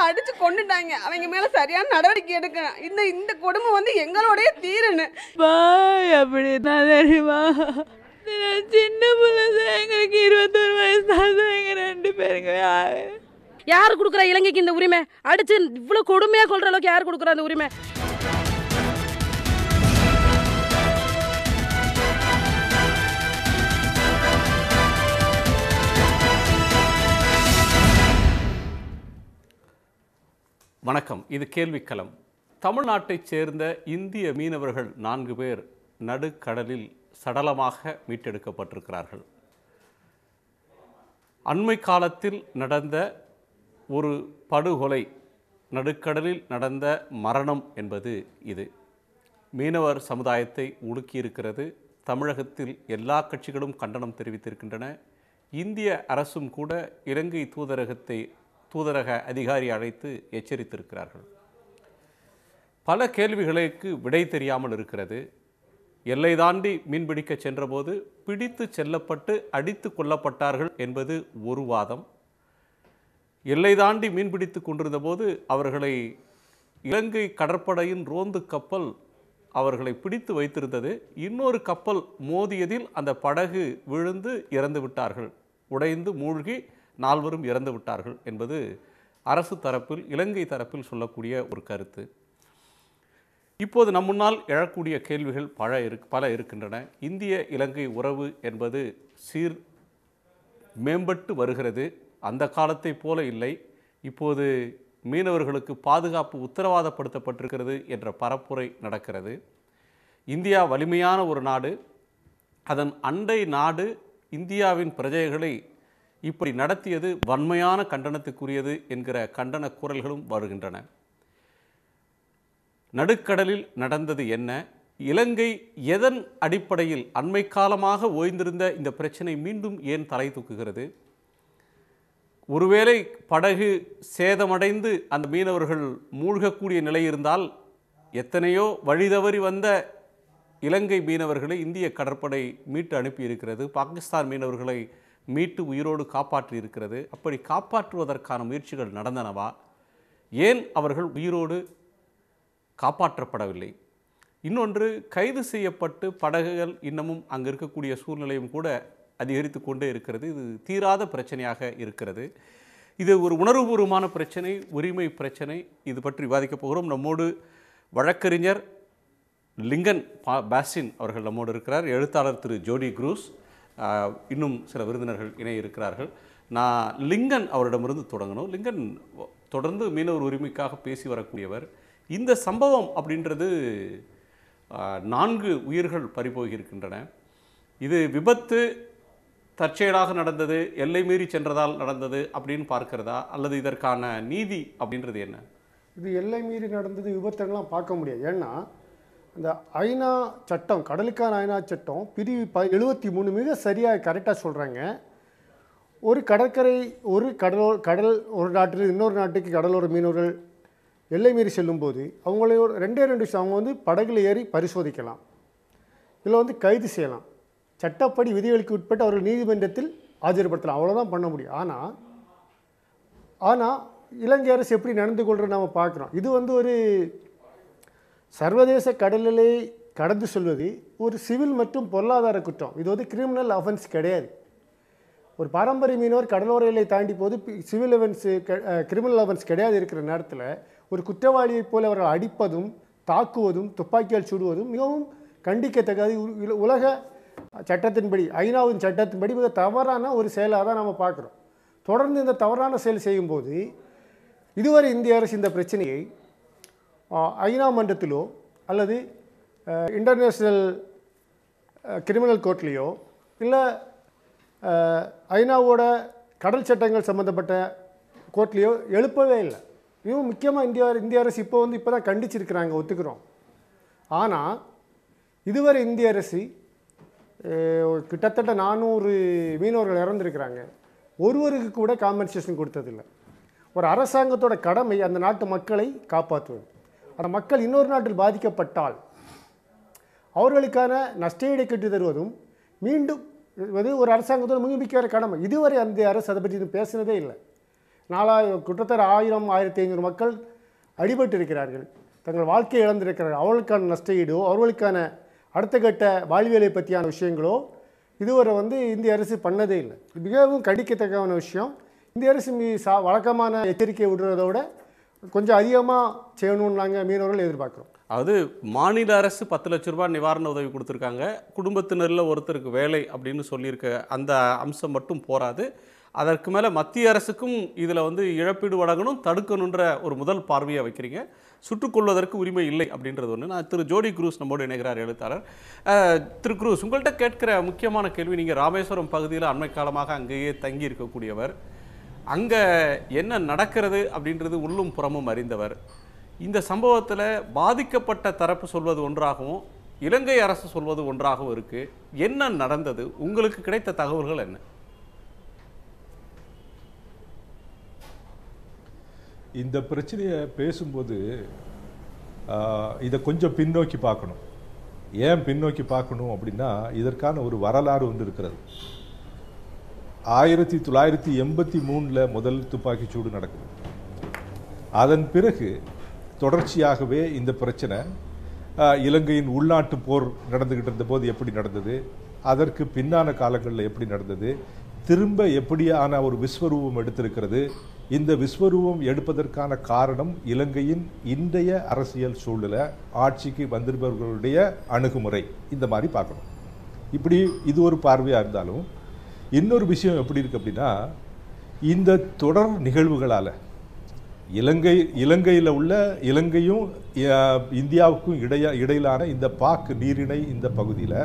அடிச்சு கொண்டுட்டாங்க அவங்க மேல சரியான நடவடிக்கை எடுக்கணும் இந்த இந்த கொடுமை வந்து எங்களோடய தீரணும் பாய் அப்படி தான் தெரியுமா நான் சின்ன பிள்ளை சார் எங்களுக்கு இருபத்தொரு வயசு தான் சார் எங்கள் ரெண்டு பேருங்க யார் கொடுக்குறா இலங்கைக்கு இந்த உரிமை அடிச்சு இவ்வளோ கொடுமையாக கொள்ற அளவுக்கு யார் கொடுக்குறா அந்த உரிமை வணக்கம் இது கேள்விக்களம் தமிழ்நாட்டைச் சேர்ந்த இந்திய மீனவர்கள் நான்கு பேர் நடுக்கடலில் சடலமாக மீட்டெடுக்கப்பட்டிருக்கிறார்கள் அண்மை காலத்தில் நடந்த ஒரு படுகொலை நடுக்கடலில் நடந்த மரணம் என்பது இது மீனவர் சமுதாயத்தை உலுக்கியிருக்கிறது தமிழகத்தில் எல்லா கட்சிகளும் கண்டனம் தெரிவித்திருக்கின்றன இந்திய அரசும் கூட இலங்கை தூதரகத்தை தூதரக அதிகாரி அழைத்து எச்சரித்திருக்கிறார்கள் பல கேள்விகளுக்கு விடை தெரியாமல் இருக்கிறது எல்லை தாண்டி மீன்பிடிக்க சென்றபோது பிடித்து செல்லப்பட்டு அடித்து கொல்லப்பட்டார்கள் என்பது ஒரு வாதம் எல்லை தாண்டி மீன்பிடித்து கொண்டிருந்த போது அவர்களை இலங்கை கடற்படையின் ரோந்து கப்பல் அவர்களை பிடித்து வைத்திருந்தது இன்னொரு கப்பல் மோதியதில் அந்த படகு விழுந்து இறந்து விட்டார்கள் உடைந்து மூழ்கி நால்வரும் இறந்து விட்டார்கள் என்பது அரசு தரப்பில் இலங்கை தரப்பில் சொல்லக்கூடிய ஒரு கருத்து இப்போது நம் முன்னால் எழக்கூடிய கேள்விகள் பல இருக்கு பல இருக்கின்றன இந்திய இலங்கை உறவு என்பது சீர் மேம்பட்டு வருகிறது அந்த காலத்தை போல இல்லை இப்போது மீனவர்களுக்கு பாதுகாப்பு உத்தரவாதப்படுத்தப்பட்டிருக்கிறது என்ற பரப்புரை நடக்கிறது இந்தியா வலிமையான ஒரு நாடு அதன் அண்டை நாடு இந்தியாவின் பிரஜைகளை இப்படி நடத்தியது வன்மையான கண்டனத்துக்குரியது என்கிற கண்டன குரல்களும் வருகின்றன நடுக்கடலில் நடந்தது என்ன இலங்கை எதன் அடிப்படையில் அண்மை காலமாக ஓய்ந்திருந்த இந்த பிரச்சனை மீண்டும் ஏன் தலை தூக்குகிறது ஒருவேளை படகு சேதமடைந்து அந்த மீனவர்கள் மூழ்கக்கூடிய நிலை இருந்தால் எத்தனையோ வழிதவறி வந்த இலங்கை மீனவர்களை இந்திய கடற்படை மீட்டு அனுப்பியிருக்கிறது பாகிஸ்தான் மீனவர்களை மீட்டு உயிரோடு காப்பாற்றி இருக்கிறது அப்படி காப்பாற்றுவதற்கான முயற்சிகள் நடந்தனவா ஏன் அவர்கள் உயிரோடு காப்பாற்றப்படவில்லை இன்னொன்று கைது செய்யப்பட்டு படகுகள் இன்னமும் அங்கே இருக்கக்கூடிய சூழ்நிலையும் கூட அதிகரித்து கொண்டே இருக்கிறது இது தீராத பிரச்சனையாக இருக்கிறது இது ஒரு உணர்வுபூர்வமான பிரச்சனை உரிமை பிரச்சனை இது பற்றி விவாதிக்கப் போகிறோம் நம்மோடு வழக்கறிஞர் லிங்கன் பா பாசின் அவர்கள் நம்மோடு இருக்கிறார் எழுத்தாளர் திரு ஜோடி குரூஸ் ஆஹ், இன்னும் சில விருந்தினர்கள் இணைய இருக்கிறார்கள் நான் லிங்கன் அவரிடமிருந்து தொடங்கணும் லிங்கன் தொடர்ந்து மீனவர் உரிமைக்காக பேசி வரக்கூடியவர் இந்த சம்பவம் அப்படின்றது ஆஹ், நான்கு உயிர்கள் பறிபோகியிருக்கின்றன இது விபத்து தற்செயலாக நடந்தது எல்லை மீறி சென்றதால் நடந்தது அப்படின்னு பார்க்கிறதா அல்லது இதற்கான நீதி அப்படின்றது என்ன இது எல்லை மீறி நடந்தது விபத்துங்களாம் பார்க்க முடியாது ஏன்னா இந்த ஐநா சட்டம் கடலுக்கான ஐநா சட்டம் பிரிவு ப எழுபத்தி மூணு மிக சரியாக கரெக்டாக சொல்கிறாங்க ஒரு கடற்கரை ஒரு கடலோ கடல் ஒரு நாட்டில் இன்னொரு நாட்டுக்கு கடலோர மீனவர்கள் எல்லை மீறி செல்லும்போது அவங்கள ஒரு ரெண்டே ரெண்டு விஷயம் அவங்க வந்து படகுல ஏறி பரிசோதிக்கலாம் இதில் வந்து கைது செய்யலாம் சட்டப்படி விதிகளுக்கு உட்பட்டு அவர்கள் நீதிமன்றத்தில் ஆஜர்படுத்தலாம் அவ்வளோதான் பண்ண முடியும் ஆனால் ஆனால் இலங்கை அரசு எப்படி நடந்து கொள்கிற நம்ம பார்க்குறோம் இது வந்து ஒரு சர்வதேச கடலிலே கடந்து செல்வது ஒரு சிவில் மற்றும் பொருளாதார குற்றம் இது வந்து கிரிமினல் அஃபென்ஸ் கிடையாது ஒரு பாரம்பரிய மீனவர் கடலோர எல்லை தாண்டி போது சிவில் அஃபென்ஸு கிரிமினல் அஃபென்ஸ் கிடையாது இருக்கிற நேரத்தில் ஒரு குற்றவாளியைப் போல அவர்கள் அடிப்பதும் தாக்குவதும் துப்பாக்கியால் சுடுவதும் மிகவும் கண்டிக்கத்தக்கது உ- உல- உலக சட்டத்தின்படி ஐநாவின் சட்டத்தின்படி மிக தவறான ஒரு செயலாக தான் நம்ம பார்க்குறோம் தொடர்ந்து இந்த தவறான செயல் செய்யும்போது இதுவரை இந்திய அரசு இந்த பிரச்சனையை ஆ, ஐநா மன்றத்திலோ அல்லது இன்டர்நேஷ்னல் கிரிமினல் கோர்ட்லேயோ இல்லை ஐநாவோட கடல் சட்டங்கள் சம்மந்தப்பட்ட கோர்ட்லேயோ எழுப்பவே இல்லை இதுவும் முக்கியமாக இந்தியா இந்திய அரசு இப்போ வந்து இப்போ தான் கண்டிச்சிருக்கிறாங்க ஒத்துக்கிறோம் ஆனால் இதுவரை இந்திய அரசு அஹ், ஒரு கிட்டத்தட்ட நானூறு மீனவர்கள் இறந்துருக்கிறாங்க ஒருவருக்கு கூட காம்பன்சேஷன் கொடுத்ததில்லை ஒரு அரசாங்கத்தோட கடமை அந்த நாட்டு மக்களை காப்பாற்றுவது அந்த மக்கள் இன்னொரு நாட்டில் பாதிக்கப்பட்டால் அவர்களுக்கான நஷ்டஈடை கட்டி தருவதும் மீண்டும் இது ஒரு அரசாங்கத்தோட முன்னிப்பிக்கிற கடமை இதுவரை அந்த அரசு அதை பற்றி இது பேசினதே இல்லை நாலாயிரம் கிட்டத்தட்ட ஆயிரம் ஆயிரத்தி ஐநூறு மக்கள் அடிபட்டு இருக்கிறார்கள் தங்கள் வாழ்க்கையை இழந்திருக்கிறார்கள் அவர்களுக்கான நஷ்ட ஈடோ அவர்களுக்கான அடுத்த கட்ட வாழ்வியலை பற்றியான விஷயங்களோ இதுவரை வந்து இந்திய அரசு பண்ணதே இல்லை இது மிகவும் கண்டிக்கத்தக்கமான விஷயம் இந்திய அரசு மீ சா வழக்கமான எச்சரிக்கை விடுறதை விட கொஞ்சம் அதிகமாக செய்யணும்னு நாங்கள் மீனவர்கள் எதிர்பார்க்குறோம் அதாவது மாநில அரசு பத்து லட்ச ரூபாய் நிவாரண உதவி கொடுத்துருக்காங்க குடும்பத்தினரில் ஒருத்தருக்கு வேலை அப்படின்னு சொல்லியிருக்க அந்த அம்சம் மட்டும் போராது அதற்கு மேலே மத்திய அரசுக்கும் இதில் வந்து இழப்பீடு வழங்கணும் தடுக்கணுன்ற ஒரு முதல் பார்வையை வைக்கிறீங்க சுட்டுக்கொள்வதற்கு உரிமை இல்லை அப்படின்றது ஒன்று நான் திரு ஜோடி குரூஸ் நம்மோடு இணைகிறார் எழுத்தாளர் அஹ், திரு குரூஸ் உங்கள்கிட்ட கேட்கிற முக்கியமான கேள்வி நீங்கள் ராமேஸ்வரம் பகுதியில் அண்மை காலமாக அங்கேயே தங்கி இருக்கக்கூடியவர் அங்கே என்ன நடக்கிறது அப்படின்றது உள்ளும் புறமும் அறிந்தவர் இந்த சம்பவத்தில் பாதிக்கப்பட்ட தரப்பு சொல்வது ஒன்றாகவும் இலங்கை அரசு சொல்வது ஒன்றாகவும் இருக்கு என்ன நடந்தது உங்களுக்கு கிடைத்த தகவல்கள் என்ன இந்த பிரச்சனையை பேசும்போது ஆஹ், இதை கொஞ்சம் பின்னோக்கி பார்க்கணும் ஏன் பின்னோக்கி பார்க்கணும் அப்படின்னா இதற்கான ஒரு வரலாறு ஒன்று இருக்கிறது ஆயிரத்தி தொள்ளாயிரத்தி எண்பத்தி மூணில் முதல் துப்பாக்கிச் சூடு நடக்குது அதன் பிறகு தொடர்ச்சியாகவே இந்த பிரச்சனை ஆஹ், இலங்கையின் உள்நாட்டு போர் நடந்துகிட்டு இருந்த போது எப்படி நடந்தது அதற்கு பின்னான காலங்களில் எப்படி நடந்தது திரும்ப எப்படியான ஒரு விஸ்வரூபம் எடுத்திருக்கிறது இந்த விஸ்வரூபம் எடுப்பதற்கான காரணம் இலங்கையின் இன்றைய அரசியல் சூழலை ஆட்சிக்கு வந்திருப்பவர்களுடைய அணுகுமுறை இந்த மாதிரி பார்க்கணும் இப்படி இது ஒரு பார்வையாக இருந்தாலும் இன்னொரு விஷயம் எப்படி இருக்கு அப்படின்னா இந்த தொடர் நிகழ்வுகளால் இலங்கை இலங்கையில் உள்ள இலங்கையும் அஹ், இந்தியாவுக்கும் இடைய இடையிலான இந்த பாக் நீரிணை இந்த பகுதியில்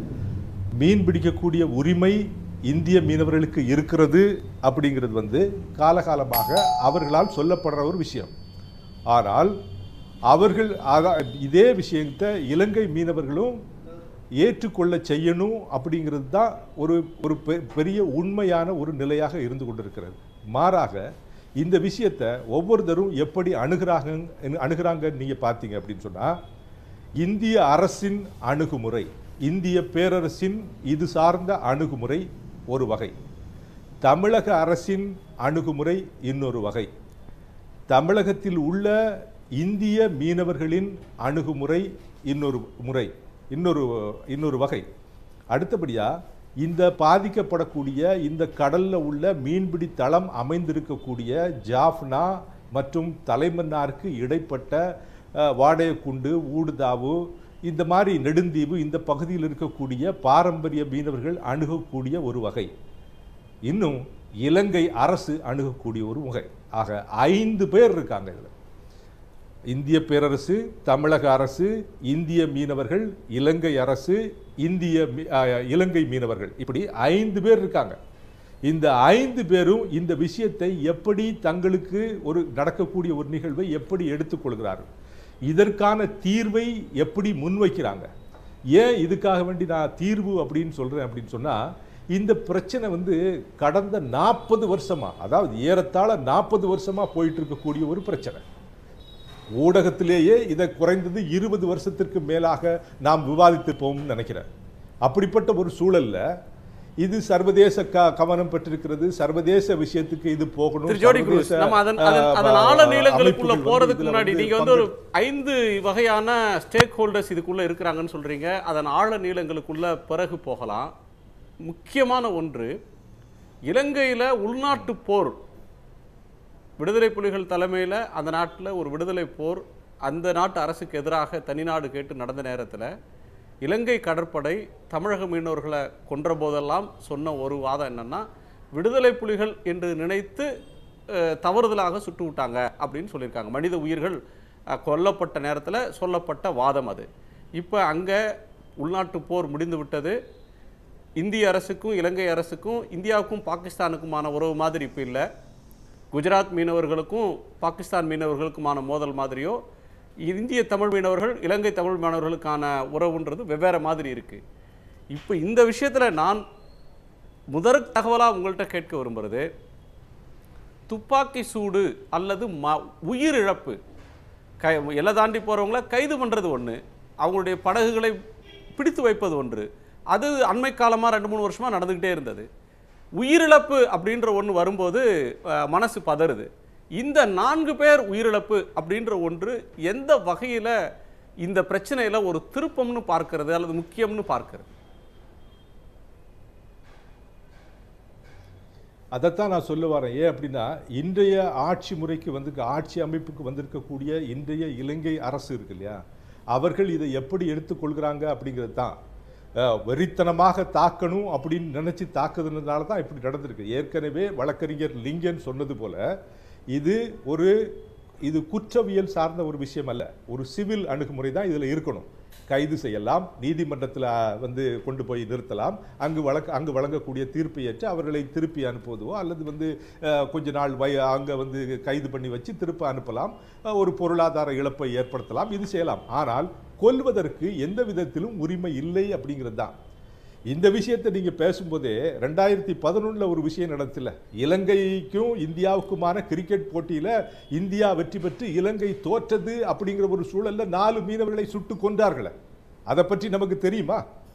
மீன் பிடிக்கக்கூடிய உரிமை இந்திய மீனவர்களுக்கு இருக்கிறது அப்படிங்கிறது வந்து காலகாலமாக அவர்களால் சொல்லப்படுற ஒரு விஷயம் ஆனால் அவர்கள் அதா- இதே விஷயத்தை இலங்கை மீனவர்களும் ஏற்றுக்கொள்ள செய்யணும் அப்படிங்கிறது தான் ஒரு ஒரு பெ- பெரிய உண்மையான ஒரு நிலையாக இருந்து கொண்டிருக்கிறது மாறாக இந்த விஷயத்தை ஒவ்வொருத்தரும் எப்படி அணுகிறாங்க அணுகிறாங்க நீங்க பார்த்தீங்க அப்படின்னு சொன்னா இந்திய அரசின் அணுகுமுறை இந்திய பேரரசின் இது சார்ந்த அணுகுமுறை ஒரு வகை தமிழக அரசின் அணுகுமுறை இன்னொரு வகை தமிழகத்தில் உள்ள இந்திய மீனவர்களின் அணுகுமுறை இன்னொரு முறை இன்னொரு இன்னொரு வகை அடுத்தபடியா இந்த பாதிக்கப்படக்கூடிய இந்த கடல்ல உள்ள மீன்பிடி தளம் அமைந்திருக்கக்கூடிய ஜாஃப்னா மற்றும் தலைமன்னாருக்கு இடைப்பட்ட அஹ், வாடையக்குண்டு ஊடுதாவு இந்த மாதிரி நெடுந்தீவு இந்த பகுதியில் இருக்கக்கூடிய பாரம்பரிய மீனவர்கள் அணுகக்கூடிய ஒரு வகை இன்னும் இலங்கை அரசு அணுகக்கூடிய ஒரு வகை ஆக ஐந்து பேர் இருக்காங்க இதில் இந்திய பேரரசு தமிழக அரசு இந்திய மீனவர்கள் இலங்கை அரசு இந்திய மீ- அஹ், இலங்கை மீனவர்கள் இப்படி ஐந்து பேர் இருக்காங்க இந்த ஐந்து பேரும் இந்த விஷயத்தை எப்படி தங்களுக்கு ஒரு நடக்கக்கூடிய ஒரு நிகழ்வை எப்படி எடுத்துக்கொள்கிறார்கள் இதற்கான தீர்வை எப்படி முன்வைக்கிறாங்க ஏன் இதுக்காக வேண்டி நான் தீர்வு அப்படின்னு சொல்றேன் அப்படின்னு சொன்னா இந்த பிரச்சனை வந்து கடந்த நாற்பது வருஷமா அதாவது ஏறத்தாழ நாற்பது வருஷமா போயிட்டு இருக்கக்கூடிய ஒரு பிரச்சனை ஊடகத்திலேயே இதை குறைந்தது இருபது வருஷத்திற்கு மேலாக நாம் விவாதித்திருப்போம்னு நினைக்கிறேன் அப்படிப்பட்ட ஒரு சூழல்ல இது சர்வதேச க- கவனம் பெற்றிருக்கிறது சர்வதேச விஷயத்துக்கு இது போகணும் திரு ஜோடி குரூஸ் சர்வதேச, நம்ம அதன் அதன் அஹ், அதன் ஆழ நீளங்களுக்குள்ள அமைப்புகள் வந்து போறதுக்கு இதுல முன்னாடி வந்து நீங்க வந்து ஒரு பங்கு- ஐந்து வகையான ஸ்டேக் ஹோல்டர்ஸ் இதுக்குள்ள இருக்கிறாங்கன்னு சொல்றீங்க அதன் ஆழ நீளங்களுக்குள்ள பிறகு போகலாம் முக்கியமான ஒன்று இலங்கையில உள்நாட்டு போர் விடுதலை புலிகள் தலைமையில் அந்த நாட்டில் ஒரு விடுதலை போர் அந்த நாட்டு அரசுக்கு எதிராக தனிநாடு கேட்டு நடந்த நேரத்தில் இலங்கை கடற்படை தமிழக மீனவர்களை கொன்ற போதெல்லாம் சொன்ன ஒரு வாதம் என்னன்னா விடுதலை புலிகள் என்று நினைத்து அஹ், தவறுதலாக சுட்டு விட்டாங்க அப்படின்னு சொல்லியிருக்காங்க மனித உயிர்கள் அஹ், கொல்லப்பட்ட நேரத்தில் சொல்லப்பட்ட வாதம் அது இப்போ அங்கே உள்நாட்டு போர் முடிந்து விட்டது இந்திய அரசுக்கும் இலங்கை அரசுக்கும் இந்தியாவுக்கும் பாகிஸ்தானுக்குமான உறவு மாதிரி இப்போ இல்லை குஜராத் மீனவர்களுக்கும் பாகிஸ்தான் மீனவர்களுக்குமான மோதல் மாதிரியோ இந்திய தமிழ் மீனவர்கள் இலங்கை தமிழ் மீனவர்களுக்கான உறவுன்றது வெவ்வேறு மாதிரி இருக்கு இப்போ இந்த விஷயத்துல நான் முதற் தகவலாக உங்கள்கிட்ட கேட்க விரும்புறது துப்பாக்கி சூடு அல்லது ம உயிரிழப்பு கை எல்லை தாண்டி போகிறவங்கள கைது பண்ணுறது ஒன்று அவங்களுடைய படகுகளை பிடித்து வைப்பது ஒன்று அது அண்மை காலமாக ரெண்டு மூணு வருஷமாக நடந்துக்கிட்டே இருந்தது உயிரிழப்பு அப்படின்ற ஒன்று வரும்போது அஹ், மனசு பதறுது இந்த நான்கு பேர் உயிரிழப்பு அப்படின்ற ஒன்று எந்த வகையில் இந்த பிரச்சனையில ஒரு திருப்பம்னு பார்க்கிறது அல்லது முக்கியம்னு பார்க்கிறது அதைத்தான் நான் சொல்ல வரேன் ஏன் அப்படின்னா இன்றைய ஆட்சி முறைக்கு வந்து ஆட்சி அமைப்புக்கு வந்திருக்கக்கூடிய இன்றைய இலங்கை அரசு இருக்கு இல்லையா அவர்கள் இதை எப்படி எடுத்துக்கொள்கிறாங்க அப்படிங்கிறது தான் அஹ், வெறித்தனமாக தாக்கணும் அப்படின்னு நினைச்சு தாக்குதுனால தான் இப்படி நடந்திருக்கு ஏற்கனவே வழக்கறிஞர் லிங்கன் சொன்னது போல இது ஒரு இது குற்றவியல் சார்ந்த ஒரு விஷயம் அல்ல ஒரு சிவில் அணுகுமுறை தான் இதில் இருக்கணும் கைது செய்யலாம் நீதிமன்றத்தில் வந்து கொண்டு போய் நிறுத்தலாம் அங்கு வழக்கு அங்கு வழங்கக்கூடிய தீர்ப்பை ஏற்று அவர்களை திருப்பி அனுப்புவதோ அல்லது வந்து அஹ், கொஞ்ச நாள் வய அங்கே வந்து கைது பண்ணி வச்சு திருப்ப அனுப்பலாம் அஹ், ஒரு பொருளாதார இழப்பை ஏற்படுத்தலாம் இது செய்யலாம் ஆனால் கொல்வதற்கு எந்த விதத்திலும் உரிமை இல்லை அப்படிங்கிறது தான் இந்த விஷயத்தை நீங்க பேசும்போதே ரெண்டாயிரத்தி பதினொன்னுல ஒரு விஷயம் நடத்துல இலங்கைக்கும் இந்தியாவுக்குமான கிரிக்கெட் போட்டியில இந்தியா வெற்றி பெற்று இலங்கை தோற்றது அப்படிங்கிற ஒரு சூழல்ல நாலு மீனவர்களை சுட்டு கொன்றார்களே அதை பற்றி நமக்கு தெரியுமா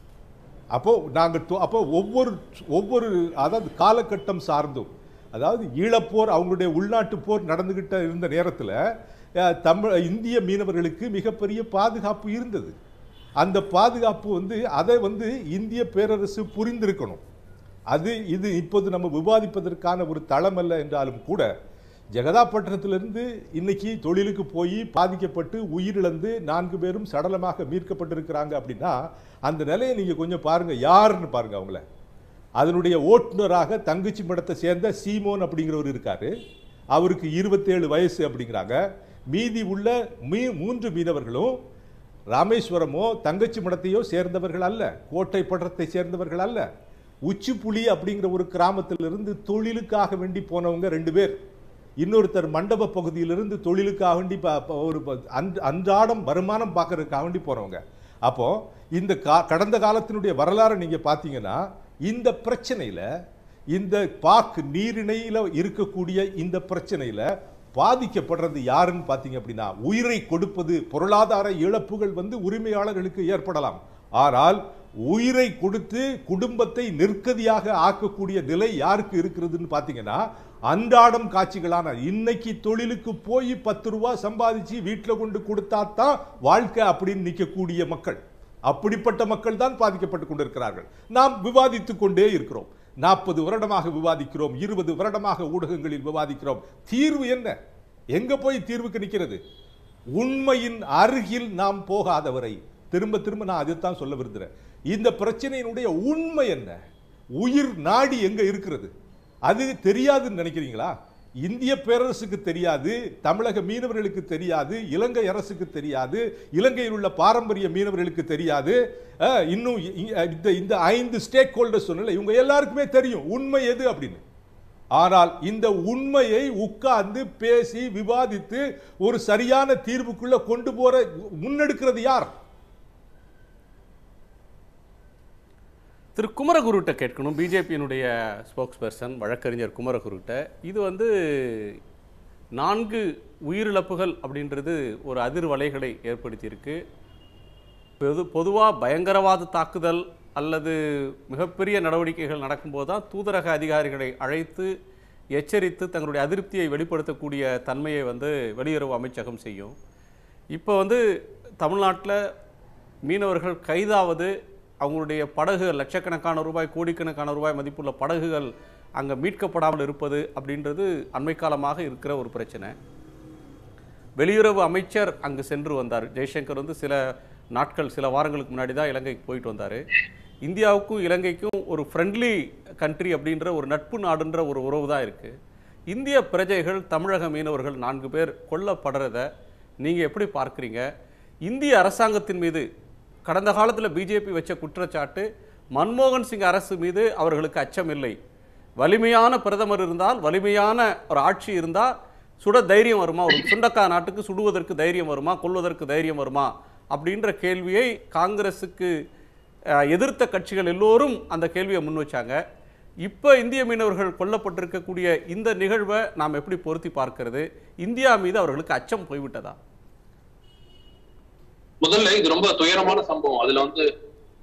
அப்போ நாங்க தோ- அப்போ ஒவ்வொரு ஒவ்வொரு அதாவது காலகட்டம் சார்ந்தும் அதாவது ஈழப்போர் அவங்களுடைய உள்நாட்டு போர் நடந்துகிட்ட இருந்த நேரத்தில் தமிழ் இந்திய மீனவர்களுக்கு மிகப்பெரிய பாதுகாப்பு இருந்தது அந்த பாதுகாப்பு வந்து அதை வந்து இந்திய பேரரசு புரிந்திருக்கணும் அது இது இப்போது நம்ம விவாதிப்பதற்கான ஒரு தளம் அல்ல என்றாலும் கூட ஜெகதாப்பட்டினத்திலிருந்து இன்னைக்கு தொழிலுக்கு போய் பாதிக்கப்பட்டு உயிரிழந்து நான்கு பேரும் சடலமாக மீட்கப்பட்டிருக்கிறாங்க அப்படின்னா அந்த நிலையை நீங்க கொஞ்சம் பாருங்க யாருன்னு பாருங்க அவங்கள அதனுடைய ஓட்டுநராக தங்கச்சி மடத்தை சேர்ந்த சீமோன் அப்படிங்கிறவர் இருக்காரு அவருக்கு இருபத்தேழு வயசு அப்படிங்கிறாங்க மீதி உள்ள மீ மூன்று மீனவர்களும் ராமேஸ்வரமோ தங்கச்சி மடத்தையோ சேர்ந்தவர்கள் அல்ல கோட்டை பட்டத்தை சேர்ந்தவர்கள் அல்ல உச்சிப்புலி அப்படிங்கிற ஒரு கிராமத்திலிருந்து தொழிலுக்காக வேண்டி போனவங்க ரெண்டு பேர் இன்னொருத்தர் மண்டப பகுதியிலிருந்து தொழிலுக்காக வேண்டி ப- ப- ஒரு ப- அன்- அன்றாடம் வருமானம் பார்க்கறதுக்காக வேண்டி போறவங்க அப்போ இந்த கா கடந்த காலத்தினுடைய வரலாறை நீங்க பார்த்தீங்கன்னா இந்த பிரச்சனையில இந்த பாக் நீரிணையில இருக்கக்கூடிய இந்த பிரச்சனையில பாதிக்கப்படுறது யாருன்னு பார்த்தீங்க அப்படின்னா உயிரை கொடுப்பது பொருளாதார இழப்புகள் வந்து உரிமையாளர்களுக்கு ஏற்படலாம் ஆனால் உயிரை கொடுத்து குடும்பத்தை நிற்கதியாக ஆக்கக்கூடிய நிலை யாருக்கு இருக்கிறதுன்னு பார்த்தீங்கன்னா அன்றாடம் காட்சிகளான இன்னைக்கு தொழிலுக்கு போய் பத்து ரூபா சம்பாதிச்சு வீட்டில் கொண்டு கொடுத்தா தான் வாழ்க்கை அப்படின்னு நிற்கக்கூடிய மக்கள் அப்படிப்பட்ட மக்கள் தான் பாதிக்கப்பட்டு கொண்டிருக்கிறார்கள் நாம் விவாதித்துக் கொண்டே இருக்கிறோம் நாற்பது வருடமாக விவாதிக்கிறோம் இருபது வருடமாக ஊடகங்களில் விவாதிக்கிறோம் தீர்வு என்ன எங்க போய் தீர்வுக்கு நிற்கிறது உண்மையின் அருகில் நாம் போகாதவரை திரும்ப திரும்ப நான் அதைத்தான் சொல்ல விரும்புகிறேன் இந்த பிரச்சனையினுடைய உண்மை என்ன உயிர் நாடி எங்க இருக்கிறது அது தெரியாதுன்னு நினைக்கிறீங்களா இந்திய பேரரசுக்கு தெரியாது தமிழக மீனவர்களுக்கு தெரியாது இலங்கை அரசுக்கு தெரியாது இலங்கையில் உள்ள பாரம்பரிய மீனவர்களுக்கு தெரியாது அஹ், இன்னும் இ- இ- இந்த இந்த ஐந்து ஸ்டேக் ஹோல்டர்ஸ் சொன்னல இவங்க எல்லாருக்குமே தெரியும் உண்மை எது அப்படின்னு ஆனால் இந்த உண்மையை உட்கார்ந்து பேசி விவாதித்து ஒரு சரியான தீர்வுக்குள்ள கொண்டு போற முன்னெடுக்கிறது யார் திரு குமரகுருட்ட கேட்கணும் பிஜேபியினுடைய ஸ்போக்ஸ் பர்சன் வழக்கறிஞர் குமரகுருட்ட இது வந்து நான்கு உயிரிழப்புகள் அப்படின்றது ஒரு அதிர்வலைகளை ஏற்படுத்தியிருக்கு பொது பொதுவாக பயங்கரவாத தாக்குதல் அல்லது மிகப்பெரிய நடவடிக்கைகள் நடக்கும்போது தான் தூதரக அதிகாரிகளை அழைத்து எச்சரித்து தங்களுடைய அதிருப்தியை வெளிப்படுத்தக்கூடிய தன்மையை வந்து வெளியுறவு அமைச்சகம் செய்யும் இப்போ வந்து தமிழ்நாட்டில் மீனவர்கள் கைதாவது அவங்களுடைய படகு லட்சக்கணக்கான ரூபாய் கோடிக்கணக்கான ரூபாய் மதிப்புள்ள படகுகள் அங்கே மீட்கப்படாமல் இருப்பது அப்படின்றது அண்மை காலமாக இருக்கிற ஒரு பிரச்சனை வெளியுறவு அமைச்சர் அங்கு சென்று வந்தார் ஜெய்சங்கர் வந்து சில நாட்கள் சில வாரங்களுக்கு முன்னாடி தான் இலங்கைக்கு போயிட்டு வந்தார் இந்தியாவுக்கும் இலங்கைக்கும் ஒரு ஃப்ரெண்ட்லி கண்ட்ரி அப்படின்ற ஒரு நட்பு நாடுன்ற ஒரு உறவு தான் இருக்குது இந்திய பிரஜைகள் தமிழக மீனவர்கள் நான்கு பேர் கொல்லப்படுறத நீங்கள் எப்படி பார்க்குறீங்க இந்திய அரசாங்கத்தின் மீது கடந்த காலத்தில் பிஜேபி வச்ச குற்றச்சாட்டு மன்மோகன் சிங் அரசு மீது அவர்களுக்கு அச்சம் இல்லை வலிமையான பிரதமர் இருந்தால் வலிமையான ஒரு ஆட்சி இருந்தால் சுட தைரியம் வருமா ஒரு சுண்டக்கா நாட்டுக்கு சுடுவதற்கு தைரியம் வருமா கொல்வதற்கு தைரியம் வருமா அப்படின்ற கேள்வியை காங்கிரஸுக்கு அஹ், எதிர்த்த கட்சிகள் எல்லோரும் அந்த கேள்வியை முன் வச்சாங்க இப்போ இந்திய மீனவர்கள் கொல்லப்பட்டிருக்கக்கூடிய இந்த நிகழ்வை நாம் எப்படி பொருத்தி பார்க்கிறது இந்தியா மீது அவர்களுக்கு அச்சம் போய்விட்டதா முதல்ல இது ரொம்ப துயரமான சம்பவம் அதுல வந்து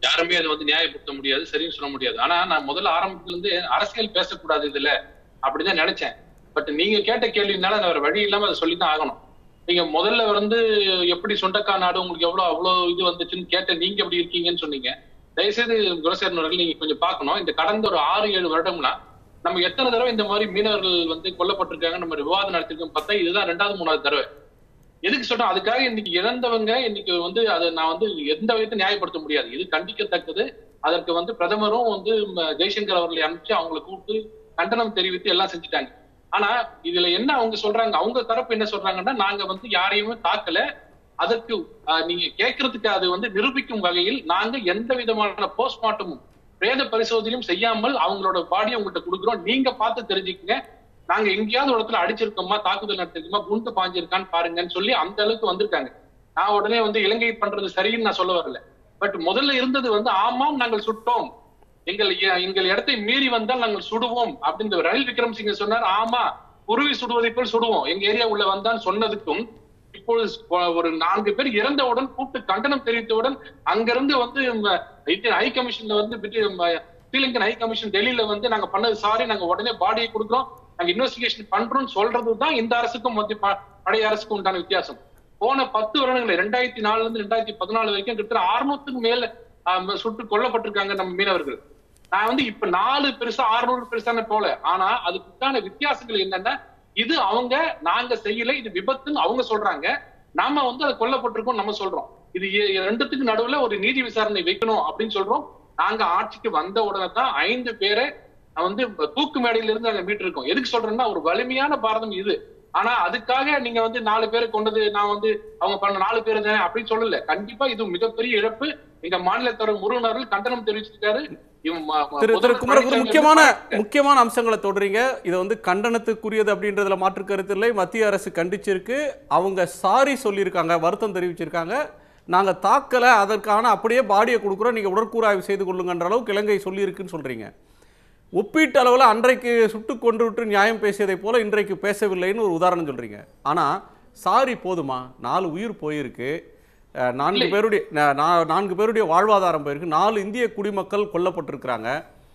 யாருமே அதை வந்து நியாயப்படுத்த முடியாது சரின்னு சொல்ல முடியாது ஆனா நான் முதல்ல ஆரம்பத்துல இருந்து அரசியல் பேசக்கூடாது இதுல அப்படிதான் நினைச்சேன் பட் நீங்க கேட்ட கேள்வினால நான் வேற வழி இல்லாம அதை சொல்லித்தான் ஆகணும் நீங்க முதல்ல வந்து எப்படி சொண்டக்கா நாடு உங்களுக்கு எவ்வளவு அவ்வளவு இது வந்துச்சுன்னு கேட்ட நீங்க எப்படி இருக்கீங்கன்னு சொன்னீங்க தயவுசெய்து குலசேரன் அவர்கள் நீங்க கொஞ்சம் பார்க்கணும் இந்த கடந்த ஒரு ஆறு ஏழு வருடம்னா நம்ம எத்தனை தடவை இந்த மாதிரி மீனவர்கள் வந்து கொல்லப்பட்டிருக்காங்க நம்ம விவாதம் நடத்திருக்கோம் பார்த்தா இதுதான் ரெண்டாவது மூணாவது தடவை எதுக்கு சொல்றேன் அதுக்காக இன்னைக்கு இறந்தவங்க இன்னைக்கு வந்து அதை நான் வந்து எந்த விதத்தை நியாயப்படுத்த முடியாது இது கண்டிக்கத்தக்கது அதற்கு வந்து பிரதமரும் வந்து ம, ஜெய்சங்கர் அவர்களை அனுப்பிச்சு அவங்களை கூப்பிட்டு கண்டனம் தெரிவித்து எல்லாம் செஞ்சுட்டாங்க ஆனா இதுல என்ன அவங்க சொல்றாங்க அவங்க தரப்பு என்ன சொல்றாங்கன்னா நாங்க வந்து யாரையுமே தாக்கல அதற்கு ஆஹ், நீங்க கேட்கறதுக்கு அது வந்து நிரூபிக்கும் வகையில் நாங்க எந்த விதமான போஸ்ட்மார்ட்டமும் பிரேத பரிசோதனையும் செய்யாமல் அவங்களோட பாடியை உங்கள்கிட்ட கொடுக்குறோம் நீங்க பார்த்து தெரிஞ்சுக்கங்க நாங்க எங்கேயாவது ஒரு இடத்துல அடிச்சிருக்கோமா தாக்குதல் நடத்திருக்கோமா குண்டு பாஞ்சிருக்கான்னு பாருங்கன்னு சொல்லி அந்த அளவுக்கு வந்திருக்காங்க நான் உடனே வந்து இலங்கை பண்றது சரின்னு நான் சொல்ல வரல பட் முதல்ல இருந்தது வந்து ஆமாம் நாங்கள் சுட்டோம் எங்கள் எ- எங்கள் இடத்தை மீறி வந்தால் நாங்கள் சுடுவோம் அப்படின்னு ரணில் விக்ரமசிங்க சொன்னார் ஆமா குருவி சுடுவதை போல் சுடுவோம் எங்க ஏரியா உள்ள வந்தான்னு சொன்னதுக்கும் இப்பொழுது கொ- ஒரு நான்கு பேர் இறந்தவுடன் கூப்பிட்டு கண்டனம் தெரிவித்தவுடன் அங்கிருந்து வந்து ம, இந்தியன் ஹை கமிஷன்ல வந்து பிரிட்டி- ம, ஸ்ரீலங்கன் ஹை கமிஷன் டெல்லியில வந்து நாங்க பண்ணது சாரி நாங்க உடனே பாடியை கொடுக்குறோம் நாங்க இன்வெஸ்டிகேஷன் பண்றோம்னு சொல்றது தான் இந்த அரசுக்கும் மத்திய ப- பழைய அரசுக்கும் உண்டான வித்தியாசம் போன பத்து வருடங்கள் ரெண்டாயிரத்தி நாலுல இருந்து ரெண்டாயிரத்தி பதினாலு வரைக்கும் கிட்டத்தட்ட அறுநூத்துக்கு மேல ஆஹ், சுட்டு கொல்லப்பட்டிருக்காங்க நம்ம மீனவர்கள் நான் வந்து இப்ப நாலு பெருசா ஆறுநூறு பெருசான போல ஆனா அதுக்குண்டான வித்தியாசங்கள் என்னன்னா இது அவங்க நாங்க செய்யல இது விபத்துன்னு அவங்க சொல்றாங்க நாம வந்து அதை கொல்லப்பட்டிருக்கோம் நம்ம சொல்றோம் இது எ- ரெண்டுத்துக்கு நடுவுல ஒரு நீதி விசாரணை வைக்கணும் அப்படின்னு சொல்றோம் நாங்க ஆட்சிக்கு வந்த உடனே தான் ஐந்து பேரை வந்து தூக்கு மேடையில இருந்து நாங்க மீட்டு இருக்கோம் எதுக்கு சொல்றேன்னா ஒரு வலிமையான பாரதம் இது ஆனா அதுக்காக நீங்க வந்து நாலு பேரை கொண்டது நான் வந்து அவங்க பண்ண நாலு பேர் தானே அப்படின்னு சொல்லல கண்டிப்பா இது மிகப்பெரிய இழப்பு எங்க மாநிலத்தவர் முருகனர்கள் கண்டனம் தெரிவிச்சிருக்காரு இவன் ம- ம- திரு திரு முதல்வர் குமரகுரு பழனிசாமி முக்கியமான வந்து முக்கியமான அம்சங்களை தொடறீங்க இதை வந்து கண்டனத்துக்குரியது அப்படின்றதுல மாற்று கருத்து இல்லை மத்திய அரசு கண்டிச்சிருக்கு அவங்க சாரி சொல்லியிருக்காங்க வருத்தம் தெரிவிச்சிருக்காங்க நாங்க தாக்கல அதற்கான அப்படியே பாடியை கொடுக்குறோம் நீங்க உடற்கூறாய்வு செய்து கொள்ளுங்கன்ற அளவுக்கு இலங்கை சொல்லியிருக்குன்னு சொல்றீங்க ஒப்பீட்டு அளவில் அன்றைக்கு சுட்டு கொண்டு விட்டு நியாயம் பேசியதைப் போல இன்றைக்கு பேசவில்லைன்னு ஒரு உதாரணம் சொல்றீங்க ஆனா சாரி போதுமா நாலு உயிர் போயிருக்கு அஹ், நான்கு இல்லை. பேருடைய நா- நா- நான்கு பேருடைய வாழ்வாதாரம் போயிருக்கு நாலு இந்திய குடிமக்கள் கொல்லப்பட்டிருக்கிறாங்க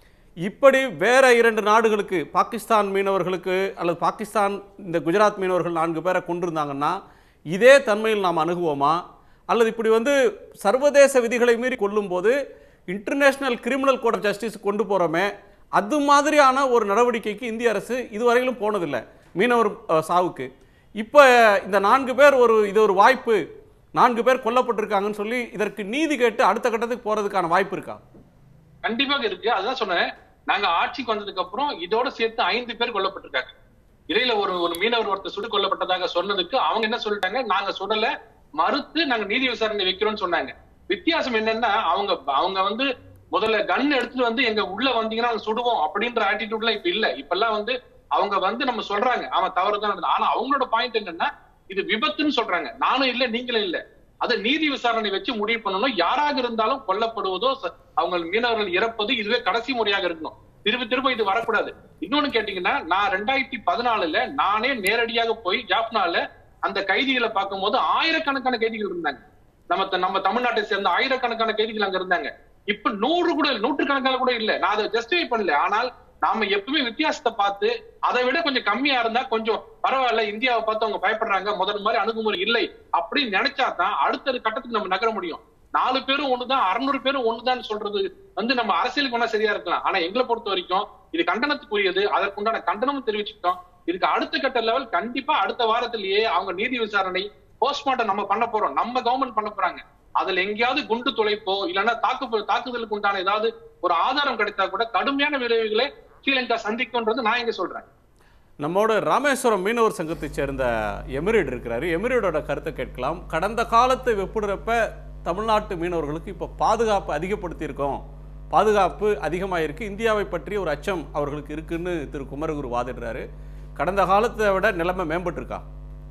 இப்படி வேற இரண்டு நாடுகளுக்கு பாகிஸ்தான் மீனவர்களுக்கு அல்லது பாகிஸ்தான் இந்த குஜராத் மீனவர்கள் நான்கு பேரை கொண்டிருந்தாங்கன்னா இதே தன்மையில் நாம் அணுகுவோமா அல்லது இப்படி வந்து சர்வதேச விதிகளை மீறி கொல்லும்போது international criminal court of justice கொண்டு போகிறோமே அது மாதிரியான ஒரு நடவடிக்கைக்கு இந்திய அரசு இதுவரையிலும் போனதில்லை மீனவர் அஹ், சாவுக்கு இப்போ இந்த நான்கு பேர் ஒரு இது ஒரு வாய்ப்பு நான்கு பேர் கொல்லப்பட்டிருக்காங்கன்னு சொல்லி இதற்கு நீதி கேட்டு அடுத்த கட்டத்துக்கு போகிறதுக்கான வாய்ப்பு இருக்கா கண்டிப்பாக இருக்கு அதுதான் சொன்னேன் நாங்க ஆட்சிக்கு வந்ததுக்கு அப்புறம் இதோட சேர்த்து ஐந்து பேர் கொல்லப்பட்டிருக்காங்க இடையில ஒரு ஒரு மீனவர் ஒருத்தர் சுடு கொல்லப்பட்டதாக சொன்னதுக்கு அவங்க என்ன சொல்லிட்டாங்க நாங்க சுடல மறுத்து நாங்க நீதி விசாரணை வைக்கிறோம்னு சொன்னாங்க வித்தியாசம் என்னன்னா அவங்க அவங்க வந்து முதல்ல கன் எடுத்துட்டு வந்து எங்க உள்ள வந்தீங்கன்னா நாங்க சுடுவோம் அப்படின்ற ஆட்டிடியூட்லாம் இப்ப இல்ல இப்பெல்லாம் வந்து அவங்க வந்து நம்ம சொல்றாங்க அவன் தவறுதான் நடந்தது. ஆனா அவங்களோட பாயிண்ட் என்னன்னா இது விபத்துன்னு சொல்றாங்க நானும் இல்ல நீங்களும் இல்ல அதை நீதி விசாரணை வச்சு முடிவு பண்ணணும் யாராக இருந்தாலும் கொல்லப்படுவதோ ச- அவங்க மீனவர்கள் இறப்பது இதுவே கடைசி முறையாக இருக்கணும் திரும்ப திரும்ப இது வரக்கூடாது இன்னொன்னு கேட்டீங்கன்னா நான் ரெண்டாயிரத்தி பதினாலுல நானே நேரடியாக போய் ஜாப்னால அந்த கைதிகளை பார்க்கும்போது ஆயிரக்கணக்கான கைதிகள் இருந்தாங்க நம்ம த- நம்ம தமிழ்நாட்டை சேர்ந்த ஆயிரக்கணக்கான கைதிகள் அங்க இருந்தாங்க இப்ப நூறு கூட இல்ல, நூற்றுக்கணக்கான கூட இல்ல நான் அதை ஜஸ்டிஃபை பண்ணல ஆனால் நாம எப்பவுமே வித்தியாசத்தை பார்த்து அதை விட கொஞ்சம் கம்மியா இருந்தா கொஞ்சம் பரவாயில்ல இந்தியாவை பார்த்து அவங்க பயப்படுறாங்க முதல் மாதிரி அணுகுமுறை இல்லை அப்படின்னு நினைச்சா தான் அடுத்த கட்டத்துக்கு நம்ம நகர முடியும் நாலு பேரும் ஒண்ணுதான் அறுநூறு பேரும் ஒண்ணுதான் சொல்றது வந்து நம்ம அரசியலுக்கு வேணா சரியா இருக்கலாம் ஆனா எங்களை பொறுத்த வரைக்கும் இது கண்டனத்துக்குரியது அதற்குண்டான கண்டனமும் தெரிவிச்சுட்டோம் இதுக்கு அடுத்த கட்ட லெவல் கண்டிப்பா அடுத்த வாரத்திலேயே அவங்க நீதி விசாரணை போஸ்ட்மார்ட்டம் நம்ம பண்ண போறோம் நம்ம கவர்மெண்ட் பண்ண போறாங்க அதுல எங்கேயாவது குண்டு துளைப்போ இல்லைன்னா தாக்கு தாக்குதலுக்கு உண்டான ஏதாவது ஒரு ஆதாரம் கிடைத்தா கூட கடுமையான விளைவுகளை ஸ்ரீலங்கா சந்திக்கும்ன்றது நான் இங்க சொல்றேன் நம்மோட ராமேஸ்வரம் மீனவர் சங்கத்தைச் சேர்ந்த எமிரேட் இருக்கிறாரு எமிரேடோட கருத்தை கேட்கலாம் கடந்த காலத்தை வெப்புடுறப்ப தமிழ்நாட்டு மீனவர்களுக்கு இப்போ பாதுகாப்பு அதிகப்படுத்தியிருக்கோம் பாதுகாப்பு அதிகமாக இருக்கு இந்தியாவை பற்றிய ஒரு அச்சம் அவர்களுக்கு இருக்குன்னு திரு குமரகுரு வாதிடுறாரு கடந்த காலத்தை விட நிலைமை மேம்பட்டிருக்கா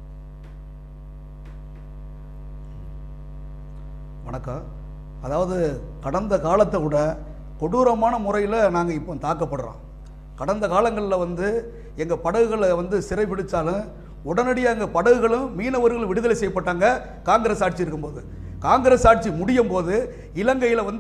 வணக்கம் அதாவது கடந்த காலத்தை விட கொடூரமான முறையில் நாங்கள் இப்போ தாக்கப்படுறோம் கடந்த காலங்களில் வந்து எங்கள் படகுகளை வந்து சிறைபிடிச்சாலும் உடனடியாக எங்கள் படகுகளும் மீனவர்கள் விடுதலை செய்யப்பட்டாங்க காங்கிரஸ் ஆட்சி இருக்கும்போது காங்கிரஸ் ஆட்சி முடியும் போது இலங்கையில் வந்து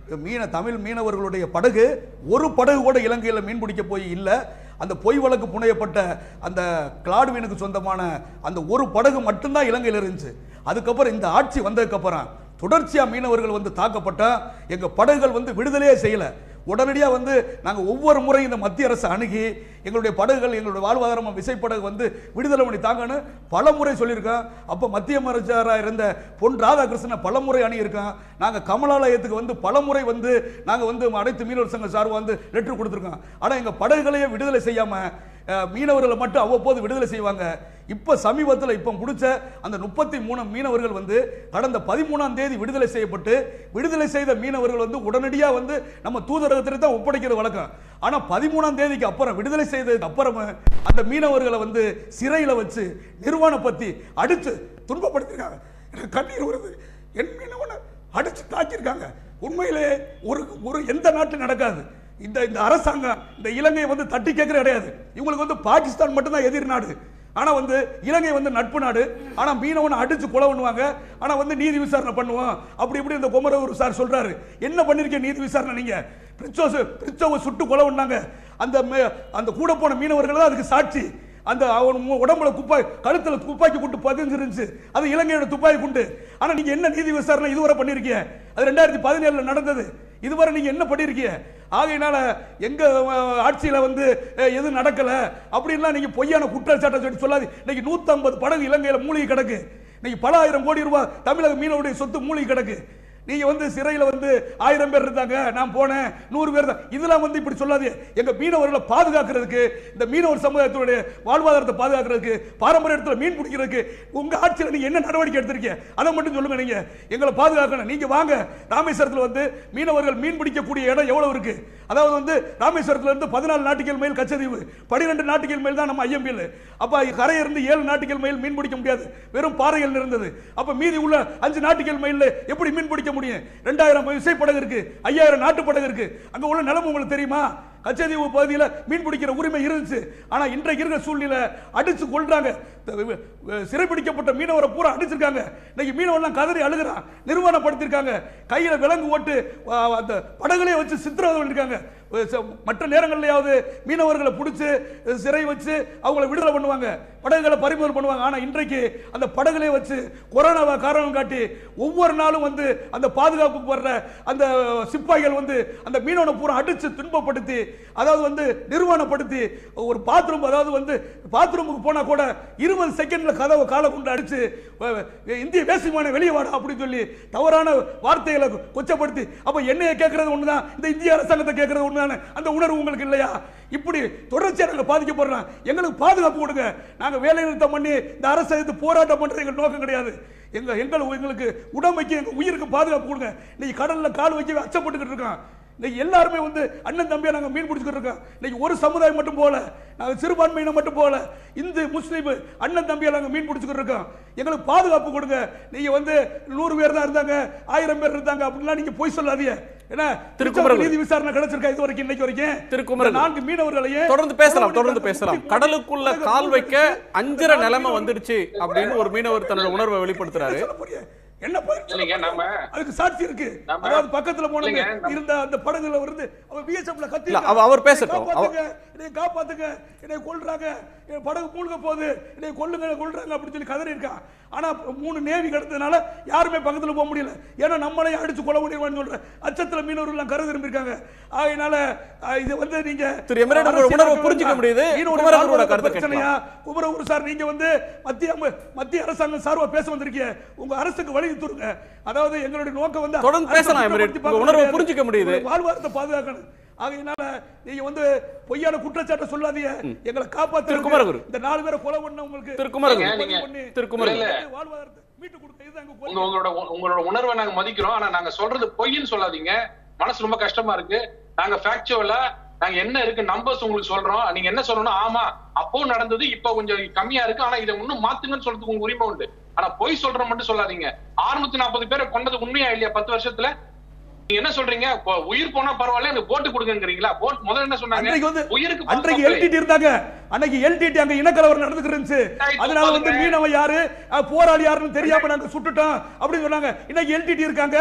மீன தமிழ் மீனவர்களுடைய படகு ஒரு படகு கூட இலங்கையில் மீன் பிடிக்க போய் இல்லை அந்த பொய் வழக்கு புனையப்பட்ட அந்த கிளாடுவீனுக்கு சொந்தமான அந்த ஒரு படகு மட்டும்தான் இலங்கையில் இருந்துச்சு அதுக்கப்புறம் இந்த ஆட்சி வந்ததுக்கப்புறம் தொடர்ச்சியாக மீனவர்கள் வந்து தாக்கப்பட்டா எங்கள் படகுகள் வந்து விடுதலையே செய்யலை உடனடியாக வந்து நாங்கள் ஒவ்வொரு முறையும் இந்த மத்திய அரசு அணுகி எங்களுடைய படகுகள் எங்களுடைய வாழ்வாதாரம் விசைப்படகு வந்து விடுதலை பண்ணி தாங்கன்னு பல முறை சொல்லியிருக்கோம் அப்போ மத்திய அமைச்சராக இருந்த பொன் ராதாகிருஷ்ணன் பல முறை அணுகியிருக்கோம் நாங்கள் கமலாலயத்துக்கு வந்து பல முறை வந்து நாங்கள் வந்து அனைத்து மீனவர் சங்க சார்பாக வந்து லெட்டர் கொடுத்துருக்கோம் ஆனால் எங்கள் படகுகளையே விடுதலை செய்யாமல் மீனவர்களை மட்டும் அவ்வப்போது விடுதலை செய்வாங்க இப்போ சமீபத்தில் இப்போ பிடிச்ச அந்த முப்பத்தி மூணு மீனவர்கள் வந்து கடந்த பதிமூணாம் தேதி விடுதலை செய்யப்பட்டு விடுதலை செய்த மீனவர்கள் வந்து உடனடியாக வந்து நம்ம தூதரகத்தில் தான் ஒப்படைக்கிற வழக்கம் ஆனால் பதிமூணாம் தேதிக்கு அப்புறம் விடுதலை செய்ததுக்கு அப்புறமா அந்த மீனவர்களை வந்து சிறையில் வச்சு நிர்வாணம் பற்றி அடித்து துன்பப்படுத்திருக்காங்க எனக்கு கண்ணீர் வருது என் மீனவனை அடித்து தாக்கியிருக்காங்க உண்மையிலே ஒரு ஒரு எந்த நாட்டில் நடக்காது இந்த இந்த அரசாங்கம் இந்த இலங்கையை வந்து தட்டி கேட்கற கிடையாது இவங்களுக்கு வந்து பாகிஸ்தான் மட்டும்தான் எதிர் நாடு ஆனா வந்து இலங்கை வந்து நட்பு நாடு ஆனா மீனவனை அடிச்சு கொலை பண்ணுவாங்க ஆனா வந்து நீதி விசாரணை பண்ணுவோம் அப்படி இப்படி இந்த குமரகுரு சார் சொல்றாரு என்ன பண்ணிருக்கீங்க நீதி விசாரணை நீங்க பிரிச்சோஸ் பிரிச்சோவை சுட்டு கொலை பண்ணாங்க அந்த மே- அந்த கூட போன மீனவர்கள் தான் அதுக்கு சாட்சி அந்த அவன் மு- உடம்புல துப்பாக்கி கழுத்துல துப்பாக்கி குண்டு பதிஞ்சிருந்துச்சு அது இலங்கையோட துப்பாக்கி குண்டு ஆனா நீங்க என்ன நீதி விசாரணை இதுவரை பண்ணிருக்கீங்க அது ரெண்டாயிரத்தி பதினேழுல நடந்தது இதுவரை நீங்க என்ன பண்ணிருக்கீங்க ஆகையினால எங்க அஹ், ஆட்சியில வந்து அஹ், எதுவும் நடக்கல அப்படின்லாம் நீங்க பொய்யான குற்றச்சாட்டை சொல்லி சொல்லாது இன்னைக்கு 150 படகு இலங்கையில மூழ்கி கிடக்கு இன்னைக்கு பல ஆயிரம் கோடி ரூபாய் தமிழக மீனவருடைய சொத்து மூழ்கி கிடக்கு நீங்க வந்து சிறையில வந்து ஆயிரம் பேர் இருந்தாங்க நான் போனேன் நூறு பேர் தான் இதெல்லாம் வந்து இப்படி சொல்லாதீங்க எங்க மீனவர்களை பாதுகாக்கிறதுக்கு இந்த மீனவர் சமுதாயத்துடைய வாழ்வாதாரத்தை பாதுகாக்கிறதுக்கு பாரம்பரிய இடத்துல மீன் பிடிக்கிறதுக்கு உங்க ஆட்சியில் நீங்க என்ன நடவடிக்கை எடுத்திருக்கீங்க அதை மட்டும் சொல்லுங்க நீங்க எங்களை பாதுகாக்கணும் நீங்க வாங்க ராமேஸ்வரத்தில் வந்து மீனவர்கள் மீன் பிடிக்கக்கூடிய இடம் எவ்வளவு இருக்கு அதாவது வந்து ராமேஸ்வரத்துல இருந்து பதினாலு நாட்டிகள் மைல் கச்சதீவு பனிரெண்டு நாட்டிகள் மைல் தான் நம்ம ஐஎம்பிஎல் அப்ப கரை இருந்து ஏழு நாட்டிகள் மைல் மீன் பிடிக்க முடியாது வெறும் பாறைகள் இருந்தது அப்ப மீதி உள்ள அஞ்சு நாட்டிகள் மைல்ல எப்படி மீன் பிடிக்க முடியும் ரெண்டாயிரம் விசைப்படகு இருக்கு ஐயாயிரம் நாட்டு படகு இருக்கு அங்க உள்ள நிலைமை உங்களுக்கு தெரியுமா கச்சதீவு பகுதியில் மீன் பிடிக்கிற உரிமை இருந்துச்சு ஆனா இன்றைக்கு இருக்கிற சூழ்நிலை அடிச்சு கொள்றாங்க த- வி- வி- சிறைபிடிக்கப்பட்ட மீனவரை பூரா அடிச்சிருக்காங்க இன்னைக்கு மீனவர்லாம் கதறி அழுகிறான் நிர்வாணப்படுத்திருக்காங்க கையில விலங்கு ஓட்டு ஆ, அந்த படகுலே வச்சு சித்திரவதை பண்ணிருக்காங்க அஹ் ச- மற்ற நேரங்கள்லயாவது மீனவர்களை பிடிச்சு அஹ், சிறை வச்சு அவங்கள விடுதலை பண்ணுவாங்க படகுகளை பறிமுதல் பண்ணுவாங்க ஆனா இன்றைக்கு அந்த படகுலே வச்சு கொரோனாவை காரணம் காட்டி ஒவ்வொரு நாளும் வந்து அந்த பாதுகாப்புக்கு வர்ற அந்த சிப்பாய்கள் வந்து அந்த மீனவனை பூரா அடிச்சு துன்பப்படுத்தி அதாவது வந்து நிர்வாணப்படுத்தி ஒரு பாத்ரூம் அதாவது வந்து பாத்ரூமுக்கு போனா கூட இருபது செகண்ட்ல கதவை காலை கொண்டு அடிச்சு அஹ், இந்திய வேசிமான வெளியே வாடா அப்படின்னு சொல்லி தவறான வார்த்தைகளை கொச்சப்படுத்தி அப்ப என்னைய கேட்கறது ஒண்ணுதான் இந்த இந்திய அரசாங்கத்தை கேட்கறது ஒண்ணுதானே அந்த உணர்வு உங்களுக்கு இல்லையா இப்படி தொடர்ச்சியா நாங்க பாதிக்கப்படுறோம் எங்களுக்கு பாதுகாப்பு கொடுங்க நாங்க வேலை நிறுத்தம் பண்ணி இந்த அரசை எதிர்த்து போராட்டம் பண்றது எங்க நோக்கம் கிடையாது எங்க எங்கள் எங்களுக்கு உடம்பைக்கு எங்க உயிருக்கு பாதுகாப்பு கொடுங்க இன்னைக்கு கடல்ல கால் வைக்க அச்சப்பட்டுக்கிட்டு இருக்கோம் இன்னைக்கு எல்லாருமே வந்து அண்ணன் தம்பியா நாங்க மீன் பிடிச்சிக்கிட்டு இருக்கோம் இன்னைக்கு ஒரு சமுதாயம் மட்டும் போல நாங்க சிறுபான்மையினர் மட்டும் போல இந்து முஸ்லீம் அண்ணன் தம்பியா நாங்க மீன் பிடிச்சிக்கிட்டு இருக்கோம் எங்களுக்கு பாதுகாப்பு கொடுங்க நீங்க வந்து நூறு பேர் தான் இருந்தாங்க ஆயிரம் பேர் இருந்தாங்க அப்படிலாம் நீங்க போய் சொல்லாதீங்க ஏன்னா திருக்குமரன். நீதி விசாரணை கிடைச்சிருக்கா இது வரைக்கும் இன்னைக்கு வரைக்கும் திருக்குமரன். இந்த நான்கு மீனவர்களையே தொடர்ந்து பேசலாம் தொடர்ந்து பேசலாம் கடலுக்குள்ள கால் வைக்க அஞ்சர நிலைமை வந்துடுச்சு அப்படின்னு ஒரு மீனவர் தன்னோட உணர்வை வெளிப்படுத்துறாரு சொல்ல போறீங்க? என்ன பதில் சொல்ல இல்லைங்க, போறீங்க? நாம- அதுக்கு சாட்சி இருக்கு நாம- அதாவது பக்கத்துல போனவங்க இல்லைங்க, நம்ம- இருந்த அந்த படகுல வந்து அவன் பிஎஸ்எஃப்ல கத்தி இல்ல, அவ- அவர் பேசட்டும். அவ- காப்பாத்துங்க என்னை காப்பாத்துங்க என்னை கொல்றாங்க என் படகு மூழ்க போகுது என்னை கொல்லுங்க கொல்றாங்க அப்படின்னு சொல்லி கதறி இருக்கான் ஆனா மூணு நேவி கிடந்ததுனால யாருமே பக்கத்துல போக முடியல ஏன்னா நம்மளையும் அடிச்சு கொலை பண்ணிடுவான்னு சொல்ற அச்சத்துல மீனவர்கள் எல்லாம் கரு திரும்பிருக்காங்க ஆகையினால அஹ், இது வந்து நீங்க திரு எமரேட் உங்களோட அரசியலாக்க உணர்வை வேண்டாம். புரிஞ்சுக்க முடியுது. மீனவர்கள் குமரகுருவோட வாழ்வாதார கருத்தை பிரச்சனையா குமரகுரு சார் நீங்க வந்து மத்திய அம- மத்திய அரசாங்கம் சார்பா பேச வந்திருக்கீங்க உங்க அரசுக்கு வழி தருங்க அதாவது எங்களுடைய நோக்கம் வந்து தொடர்ந்து அரசை பேசலாம், எமிரேட். குற்றப்படுத்தி உங்க பார்க்க உணர்வை முடியாது. புரிஞ்சுக்க முடியுது. உங்களுடைய வாழ்வாதாரத்தை பாதுகாக்கணும் ஆகையினால நீங்க வந்து பொய்யான குற்றச்சாட்டை சொல்லாதீங்க எங்களை காப்பாத்து திரு குமரகுரு. இந்த நாலு பேரை கொலை பண்ண உங்களுக்கு திரு குமரகுரு. பதிவு பண்ணி திரு குமரகுரு. இல்ல, வாழ்வாதாரத்தை மீட்டு கொடுக்க இதுதான் எங்க உங்க கோரிக்கை. உங்களோட உங்களோட உணர்வை நாங்க மதிக்கிறோம் ஆனா நாங்க சொல்றது பொய்ன்னு சொல்லாதீங்க மனசு ரொம்ப கஷ்டமா இருக்கு நாங்க ஃபேக்சுவலா நாங்க என்ன இருக்கு நம்பர்ஸ் உங்களுக்கு சொல்றோம் நீங்க என்ன சொல்லணும் ஆமா அப்போ நடந்தது இப்ப கொஞ்சம் கம்மியா இருக்கு ஆனா இதை இன்னும் மாத்துங்கன்னு சொல்றதுக்கு உங்க உரிமை உண்டு ஆனா பொய் சொல்ற மட்டும் சொல்லாதீங்க 640 நாற்பது பேரை கொண்டது உண்மையா இல்லையா பத்து வருஷத்துல நீங்க என்ன சொல்றீங்க இப்போ உயிர் போனா பரவாயில்ல எனக்கு போட்டு கொடுங்கறீங்களா போட் முதல்ல என்ன சொன்னாங்க அன்றைக்கு வந்து உயிருக்கு அன்றைக்கு பாதுகாப்பு. எல்டிடி இருந்தாங்க அன்னைக்கு எல்டிடி அங்க இனக்கலவரம் நடந்துட்டு இருந்துச்சு அதனால வந்து பாருங்க. மீனவன் யாரு அஹ், போராளி யாருன்னு தெரியாம நாங்க சுட்டுட்டோம் அப்படின்னு சொன்னாங்க இன்னைக்கு எல்டிடி இருக்காங்க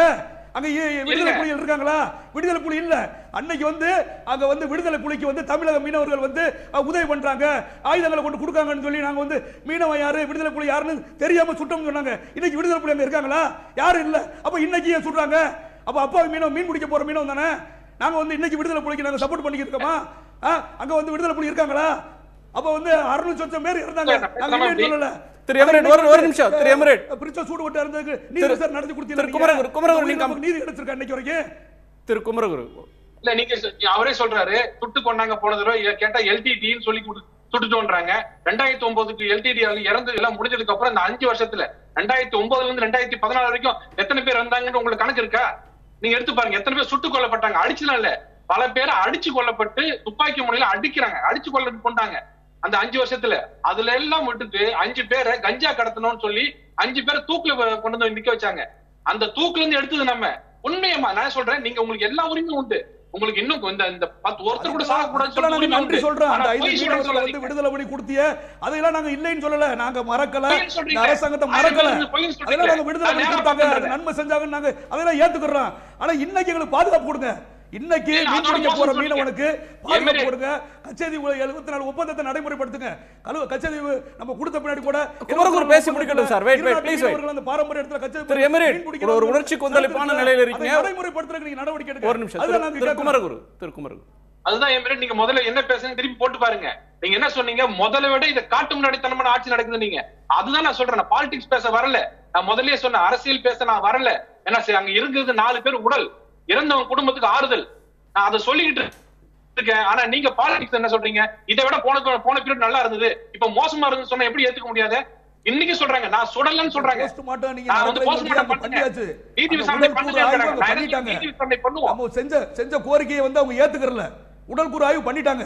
அங்க ஏ- ஏ- விடுதலை புலிகள் இருக்காங்களா விடுதலை புலி இல்ல அன்னைக்கு வந்து அங்க வந்து விடுதலை புலிக்கு வந்து தமிழக மீனவர்கள் வந்து அஹ், உதவி பண்றாங்க ஆயுதங்களை கொண்டு கொடுக்காங்கன்னு சொல்லி நாங்க வந்து மீனவன் யாரு விடுதலை புலி யாருன்னு தெரியாம சுட்டோம்னு சொன்னாங்க இன்னைக்கு விடுதலை புலி அங்க இருக்காங்களா யாரும் இல்ல அப்ப இன்னைக்கு ஏன் சுடுறாங்க அப்ப அப்பா மீனவன் மீன் பிடிக்க போற மீனவன் தானே நாங்க வந்து இன்னைக்கு விடுதலை புலிக்கு நாங்க சப்போர்ட் பண்ணிக்கிட்டு இருக்கோமா ஆ? அங்க வந்து விடுதலை புலி இருக்காங்களா அப்ப வந்து அறுநூறு சொச்சம் பேர் இருந்தாங்க நாங்க இல்லைன்னு சொல்லல திரு எமரேட், ஒரு- ஒரு நிமிஷம், திரு எமரேட். பிரிச்சா சூடு விட்டு இருந்ததுக்கு நீதி திரு- விசாரணை நடத்தி கொடுத்தீங்க திரு குமரகுரு, குமரகுரு, நீங்க நமக்கு நீதி கிடைச்சிருக்கா இன்னைக்கு வரைக்கும் திரு குமரகுரு இல்ல நீங்க சொ- அவரே சொல்றாரு துட்டு கொண்டாங்க போன தடவை இத கேட்டா எல்டிடின்னு சொல்லி குடு- துட்டுட்டோன்றாங்க ரெண்டாயிரத்தி ஒன்பதுக்கு எல்டிடி இறந்து எல்லாம் முடிஞ்சதுக்கு அப்புறம் இந்த அஞ்சு வருஷத்துல ரெண்டாயிரத்தி ஒன்பதுல இருந்து ரெண்டாயிரத்தி பதினாலு வரைக்கும் எத்தனை பேர் வந்தாங்கன்னு உங்களுக்கு கணக்கு இருக்கா நீங்க எடுத்து பாருங்க எத்தனை பேர் சுட்டுக் கொல்லப்பட்டாங்க அடிச்சுலாம் இல்ல பல பேர் அடிச்சு கொல்லப்பட்டு துப்பாக்கி முனையில அடிக்கிறாங்க அடிச்சு கொல்ல கொண்டாங்க அந்த அஞ்சு வருஷத்துல அதுல எல்லாம் விட்டுட்டு அஞ்சு பேரை கஞ்சா கடத்தணும்னு சொல்லி அஞ்சு பேரை தூக்குல வ- கொண்டு வந்து நிக்க வச்சாங்க அந்த தூக்குல இருந்து எடுத்தது நம்ம உண்மையம்மா நான் சொல்றேன் நீங்க உங்களுக்கு எல்லா உரிமையும் உண்டு உங்களுக்கு இன்னும் இந்த இந்த பத்து ஒருத்தர் கூட சாகக்கூடாதுன்னு அதுக்கெல்லாம் சொல்லி நாங்க உரிமை நன்றி உண்டு. சொல்றோம் ஆனா அந்த ஐந்து பொய் சொல்றேன்னு மீனவர்களை வந்து சொல்லாதீங்க. விடுதலை பண்ணி கொடுத்திய அதையெல்லாம் நாங்க இல்லைன்னு சொல்லல நாங்க மறக்கல பொய்ன்னு சொல்றீங்க. இந்த அரசாங்கத்தை ஆயிரம் மறக்கல பேர் வந்து பொய்ன்னு சொல்றீங்க. அதெல்லாம் நாங்க விடுதலை அது பண்ணி நேரம் கொடுத்தாங்க அது பண்றது. நன்மை செஞ்சாங்கன்னு நாங்க அதெல்லாம் ஏத்துக்கிறோம் ஆனா இன்னைக்கு எங்களுக்கு பாதுகாப்பு கொடுங்க இன்னைக்கு இல்ல, மீன் அதோட பிடிக்க போற மோசம் மீனவனுக்கு சொல்றீங்க. பாதுகாப்பு எம்எல்ஏ. கொடுங்க கச்சேதீவு எழுபத்தி நாலு ஒப்பந்தத்தை நடைமுறைப்படுத்துங்க கழுவ கச்சேதீவு நம்ம கொடுத்த பின்னாடி கூட குமரகுரு பேசி முடிக்கட்டும் sir. Wait, wait, please wait. அந்த பாரம்பரிய இடத்துல கச்சேரி திரு எமிரேட், மீன் பிடிக்க ஒரு- ஒரு வந்து உணர்ச்சி கொந்தளிப்பான நிலையில இருக்கீங்க. அதை நடைமுறைப்படுத்துறதுக்கு நீங்க நடவடிக்கை எடுங்க ஒரு நிமிஷம் அதுதான் திரு- நாங்க திரு கேட்கிறோம். குமரகுரு திரு குமரகுரு அதுதான் என் பேரு நீங்க முதல்ல என்ன பேசுங்க திருப்பி போட்டு பாருங்க நீங்க என்ன சொன்னீங்க முதல்ல விட இதை காட்டு முன்னாடித்தனமான ஆட்சி நடக்குது நீங்க அதுதான் நான் சொல்றேன் நான் பாலிடிக்ஸ் பேச வரல நான் முதல்லயே சொன்னேன் அரசியல் பேச நான் வரல ஏன்னா சரி, அங்க இருக்கிறது நாலு பேர் உடல் இறந்தவங்க குடும்பத்துக்கு ஆறுதல் நான் அதை சொல்லிக்கிட்டு இருக்கேன் ஆனா நீங்க பாலிடிக்ஸ் என்ன சொல்றீங்க இதை விட போன போன பீரியட் நல்லா இருந்தது இப்ப மோசமா இருந்ததுன்னு சொன்னா எப்படி ஏத்துக்க முடியாது இன்னைக்கு சொல்றாங்க நான் சுடலன்னு சொல்றாங்க போஸ்ட்மார்ட்டம் நீங்க நான் வந்து நடக்கலைன்னு போஸ்ட்மார்ட்டம் சொல்லி பண்ணுங்க பண்ணியாச்சு. நீதி அந்த விசாரணை உடல் பண்ணுங்க கூறு ஆய்வு நான் அவங்க என்ன பண்ணிட்டாங்க. நீதி விசாரணை பண்ணுவோம் நம்ம செஞ்ச செஞ்ச கோரிக்கையை வந்து அவங்க ஏத்துக்கறல உடல் கூறு ஆய்வு பண்ணிட்டாங்க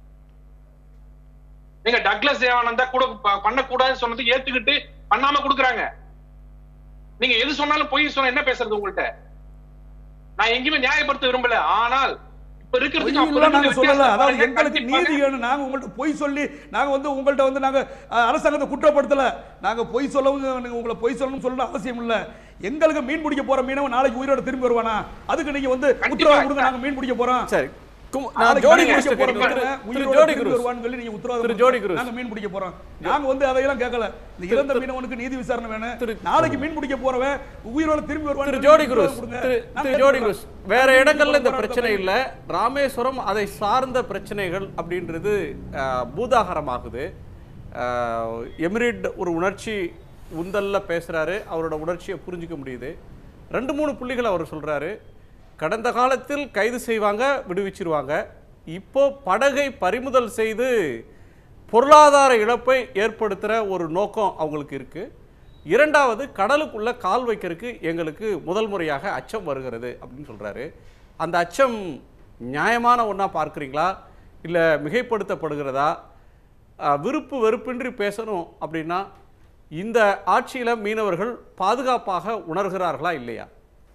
நீங்க டக்ளஸ் தேவானந்தா கூட ப- பண்ணக்கூடாதுன்னு சொன்னது ஏத்துக்கிட்டு பண்ணாம குடுக்குறாங்க நீங்க எது சொன்னாலும் பொய் சொன்னா என்ன பேசுறது உங்கள்ட்ட நான் எங்கேயுமே நியாயப்படுத்த விரும்பல ஆனால் இப்ப இருக்கிறதுக்கு அப்ப பொய்யெல்லாம் நாங்க இருக்கிற சொல்லல வித்தியாசம் அதாவது பாருங்க. எங்களுக்கு கண்டிப்பாக நீதி வேணும் நாங்க உங்கள்ட்ட பொய் சொல்லி நாங்க வந்து உங்கள்ட்ட வந்து நாங்க அஹ், அரசாங்கத்தை குற்றப்படுத்தல நாங்க பொய் சொல்லவும் நீங்க உங்களை பொய் சொல்லணும்னு சொல்லணும் அவசியம் இல்ல எங்களுக்கு மீன் பிடிக்க போற மீனவன் நாளைக்கு உயிரோட திரும்பி வருவானா அதுக்கு நீங்க வந்து உத்தரவாதம் கொடுங்க நாங்க மீன் பிடிக்க போறோம் சரி கும- நான் நாளைக்கு ஜோடி மீன் குரூஸ் பிடிக்க போற கேட்கிறேன். மீனவன் திரு- திரு உயிரோட ஜோடி திரும்பி குரூஸ். வருவான்னு சொல்லி நீங்க உத்தரவாதம் திரு கொடுங்க. ஜோடி குரூஸ். நாங்க மீன் பிடிக்க போறோம் நாங்க வந்து அதையெல்லாம் கேட்கல இந்த இறந்த மீனவனுக்கு நீதி விசாரணை வேணும் நாளைக்கு மீன் பிடிக்க போறவன் உயிரோட திரும்பி வருவான் திரு ஜோடி குரூஸ் திரு திரு ஜோடி குரூஸ் வேற இடங்கள்ல இந்த பிரச்சனை இல்ல ராமேஸ்வரம் அதை சார்ந்த பிரச்சனைகள் அப்படின்றது அஹ், பூதாகரமாகுது அஹ், எமிரிட் ஒரு உணர்ச்சி உந்தல்ல பேசுறாரு அவரோட உணர்ச்சியை புரிஞ்சுக்க முடியுது ரெண்டு மூணு புள்ளிகள் அவர் சொல்றாரு கடந்த காலத்தில் கைது செய்வாங்க விடுவிச்சிருவாங்க இப்போ படகை பறிமுதல் செய்து பொருளாதார இழப்பை ஏற்படுத்துகிற ஒரு நோக்கம் அவங்களுக்கு இருக்கு இரண்டாவது கடலுக்குள்ள கால் வைக்கிறதுக்கு எங்களுக்கு முதல் முறையாக அச்சம் வருகிறது அப்படின்னு சொல்றாரு அந்த அச்சம் நியாயமான ஒன்றா பார்க்குறீங்களா இல்லை மிகைப்படுத்தப்படுகிறதா அஹ், விருப்பு வெறுப்பின்றி பேசணும் அப்படின்னா இந்த ஆட்சியில் மீனவர்கள் பாதுகாப்பாக உணர்கிறார்களா இல்லையா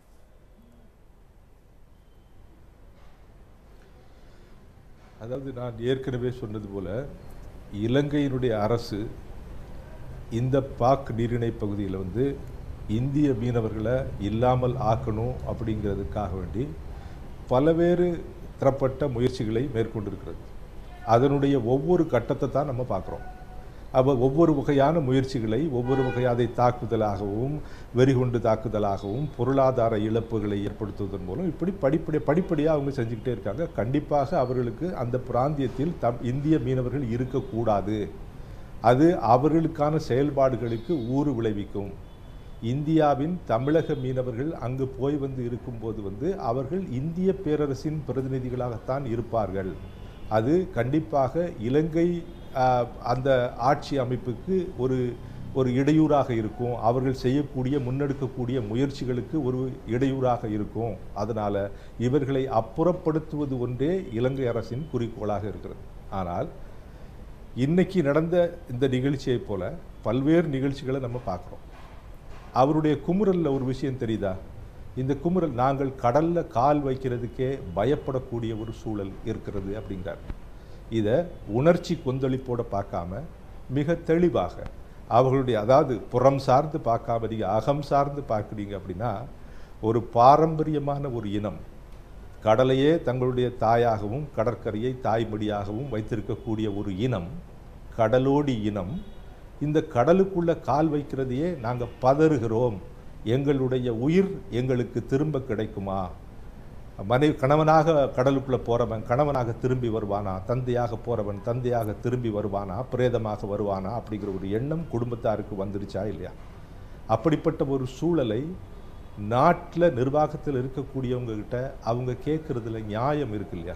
அதாவது நான் ஏற்கனவே சொன்னது போல இலங்கையினுடைய அரசு இந்த பாக் நீரிணை பகுதியில் வந்து இந்திய மீனவர்களை இல்லாமல் ஆக்கணும் அப்படிங்கிறதுக்காக வேண்டி பலவேறு தரப்பட்ட முயற்சிகளை மேற்கொண்டிருக்கிறது அதனுடைய ஒவ்வொரு கட்டத்தை தான் நம்ம பார்க்குறோம் அப்போ ஒவ்வொரு வகையான முயற்சிகளை ஒவ்வொரு வகையான தாக்குதலாகவும் வெறிகொண்டு தாக்குதலாகவும் பொருளாதார இழப்புகளை ஏற்படுத்துவதன் மூலம் இப்படி படிப்படி படிப்படியாக அவங்க செஞ்சுக்கிட்டே இருக்காங்க கண்டிப்பாக அவர்களுக்கு அந்த பிராந்தியத்தில் தம் இந்திய மீனவர்கள் இருக்கக்கூடாது அது அவர்களுக்கான செயல்பாடுகளுக்கு ஊறு விளைவிக்கும் இந்தியாவின் தமிழக மீனவர்கள் அங்கு போய் வந்து இருக்கும்போது வந்து அவர்கள் இந்திய பேரரசின் பிரதிநிதிகளாகத்தான் இருப்பார்கள் அது கண்டிப்பாக இலங்கை ஆஹ், அந்த ஆட்சி அமைப்புக்கு ஒரு ஒரு இடையூறாக இருக்கும் அவர்கள் செய்யக்கூடிய முன்னெடுக்கக்கூடிய முயற்சிகளுக்கு ஒரு இடையூறாக இருக்கும் அதனால் இவர்களை அப்புறப்படுத்துவது ஒன்றே இலங்கை அரசின் குறிக்கோளாக இருக்கிறது ஆனால் இன்னைக்கு நடந்த இந்த நிகழ்ச்சியைப் போல பல்வேறு நிகழ்ச்சிகளை நம்ம பார்க்குறோம் அவருடைய குமுறல்ல ஒரு விஷயம் தெரியுதா இந்த குமுறல் நாங்கள் கடல்ல கால் வைக்கிறதுக்கே பயப்படக்கூடிய ஒரு சூழல் இருக்கிறது அப்படிங்கிறார் இதை உணர்ச்சி கொந்தளிப்போட பார்க்காம மிக தெளிவாக அவர்களுடைய அதாவது புறம் சார்ந்து பார்க்காம நீங்க அகம் சார்ந்து பார்க்குறீங்க அப்படின்னா ஒரு பாரம்பரியமான ஒரு இனம் கடலையே தங்களுடைய தாயாகவும் கடற்கரையை தாய்மடியாகவும் வைத்திருக்கக்கூடிய ஒரு இனம் கடலோடி இனம் இந்த கடலுக்குள்ள கால் வைக்கிறதையே நாங்கள் பதறுகிறோம் எங்களுடைய உயிர் எங்களுக்கு திரும்ப கிடைக்குமா மனைவி கணவனாக கடலுக்குள்ளே போகிறவன் கணவனாக திரும்பி வருவானா தந்தையாக போகிறவன் தந்தையாக திரும்பி வருவானா பிரேதமாக வருவானா அப்படிங்கிற ஒரு எண்ணம் குடும்பத்தாருக்கு வந்துருச்சா இல்லையா அப்படிப்பட்ட ஒரு சூழலை நாட்டில் நிர்வாகத்தில் இருக்கக்கூடியவங்க கிட்ட அவங்க கேட்குறதுல நியாயம் இருக்கு இல்லையா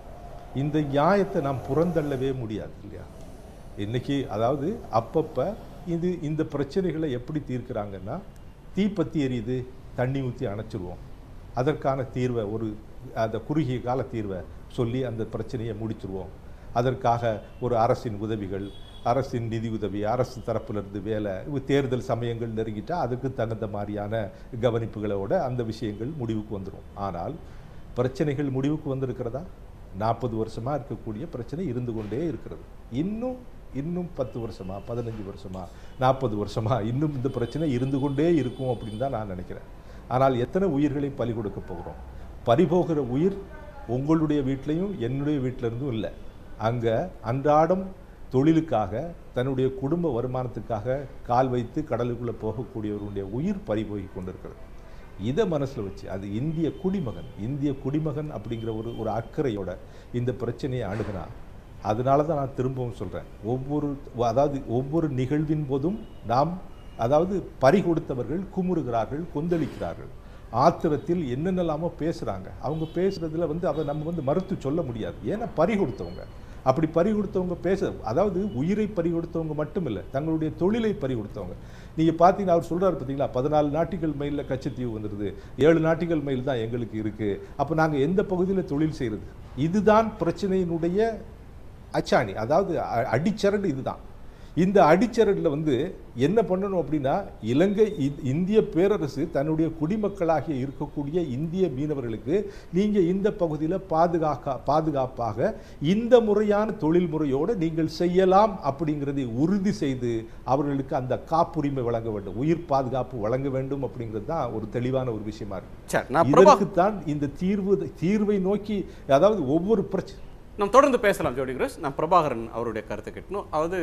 இந்த நியாயத்தை நாம் புறந்தள்ளவே முடியாது இல்லையா இன்னைக்கு அதாவது அப்பப்போ இது இந்த பிரச்சனைகளை எப்படி தீர்க்கிறாங்கன்னா தீப்பத்தி எரியுது தண்ணி ஊற்றி அணைச்சிருவோம் அதற்கான தீர்வை ஒரு அந்த குறுகிய கால தீர்வை சொல்லி அந்த பிரச்சனையை முடிச்சிருவோம் அதற்காக ஒரு அரசின் உதவிகள் அரசின் நிதி உதவி அரசு தரப்பிலிருந்து வேலை இவ தேர்தல் சமயங்கள் நெருங்கிட்டா அதுக்கு தகுந்த மாதிரியான கவனிப்புகளோட அந்த விஷயங்கள் முடிவுக்கு வந்துடும் ஆனால் பிரச்சனைகள் முடிவுக்கு வந்திருக்கிறதா நாற்பது வருஷமா இருக்கக்கூடிய பிரச்சனை இருந்து கொண்டே இருக்கிறது இன்னும் இன்னும் பத்து வருஷமா பதினஞ்சு வருஷமா நாற்பது வருஷமா இன்னும் இந்த பிரச்சனை இருந்து கொண்டே இருக்கும் அப்படின்னு தான் நான் நினைக்கிறேன் ஆனால் எத்தனை உயிர்களை பலி கொடுக்க போகிறோம் பறிபோகிற உயிர் உங்களுடைய வீட்லையும் என்னுடைய வீட்டில இருந்தும் இல்லை அங்கே அன்றாடம் தொழிலுக்காக தன்னுடைய குடும்ப வருமானத்துக்காக கால் வைத்து கடலுக்குள்ளே போகக்கூடியவருடைய உயிர் பறிபோகி கொண்டிருக்கிறது இதை மனசில் வச்சு அது இந்திய குடிமகன் இந்திய குடிமகன் அப்படிங்கிற ஒரு ஒரு அக்கறையோட இந்த பிரச்சனையை அணுகினா அதனால தான் நான் திரும்பவும் சொல்கிறேன் ஒவ்வொரு அதாவது ஒவ்வொரு நிகழ்வின் போதும் நாம் அதாவது பறி கொடுத்தவர்கள் குமுறுகிறார்கள் கொந்தளிக்கிறார்கள் ஆத்திரத்தில் என்னென்னலாமோ பேசுகிறாங்க அவங்க பேசுகிறதுல வந்து அதை நம்ம வந்து மறுத்து சொல்ல முடியாது ஏன்னா பறி கொடுத்தவங்க அப்படி பறி கொடுத்தவங்க பேச அதாவது உயிரை பறி கொடுத்தவங்க மட்டும் இல்லை தங்களுடைய தொழிலை பறி கொடுத்தவங்க நீங்கள் பார்த்தீங்கன்னா அவர் சொல்கிறார் பார்த்தீங்களா பதினாலு நாட்டிகள் மைலில் கச்சத்தீவு வந்துடுது ஏழு நாட்டிகள் மைல் தான் எங்களுக்கு இருக்குது அப்போ நாங்கள் எந்த பகுதியில் தொழில் செய்கிறது இதுதான் பிரச்சனையினுடைய அச்சாணி அதாவது அ- அடிச்சரடு இதுதான் இந்த அடிச்சரடில் வந்து என்ன பண்ணணும் அப்படின்னா இலங்கை இ- இந்திய பேரரசு தன்னுடைய குடிமக்களாகிய இருக்கக்கூடிய இந்திய மீனவர்களுக்கு நீங்கள் இந்த பகுதியில் பாதுகாக்க பாதுகாப்பாக இந்த முறையான தொழில் முறையோடு நீங்கள் செய்யலாம் அப்படிங்கிறதை உறுதி செய்து அவர்களுக்கு அந்த காப்புரிமை வழங்க வேண்டும் உயிர் பாதுகாப்பு வழங்க வேண்டும் அப்படிங்கிறது தான் ஒரு தெளிவான ஒரு விஷயமா இருக்கு சரி நான் பிரபா இதற்குத்தான் இந்த தீர்வு தீர்வை நோக்கி அதாவது ஒவ்வொரு பிரச்சனை நாம் தொடர்ந்து பேசலாம் ஜோடி கிரஸ் நான் பிரபாகரன் அவருடைய கருத்தை கேட்கணும் அதாவது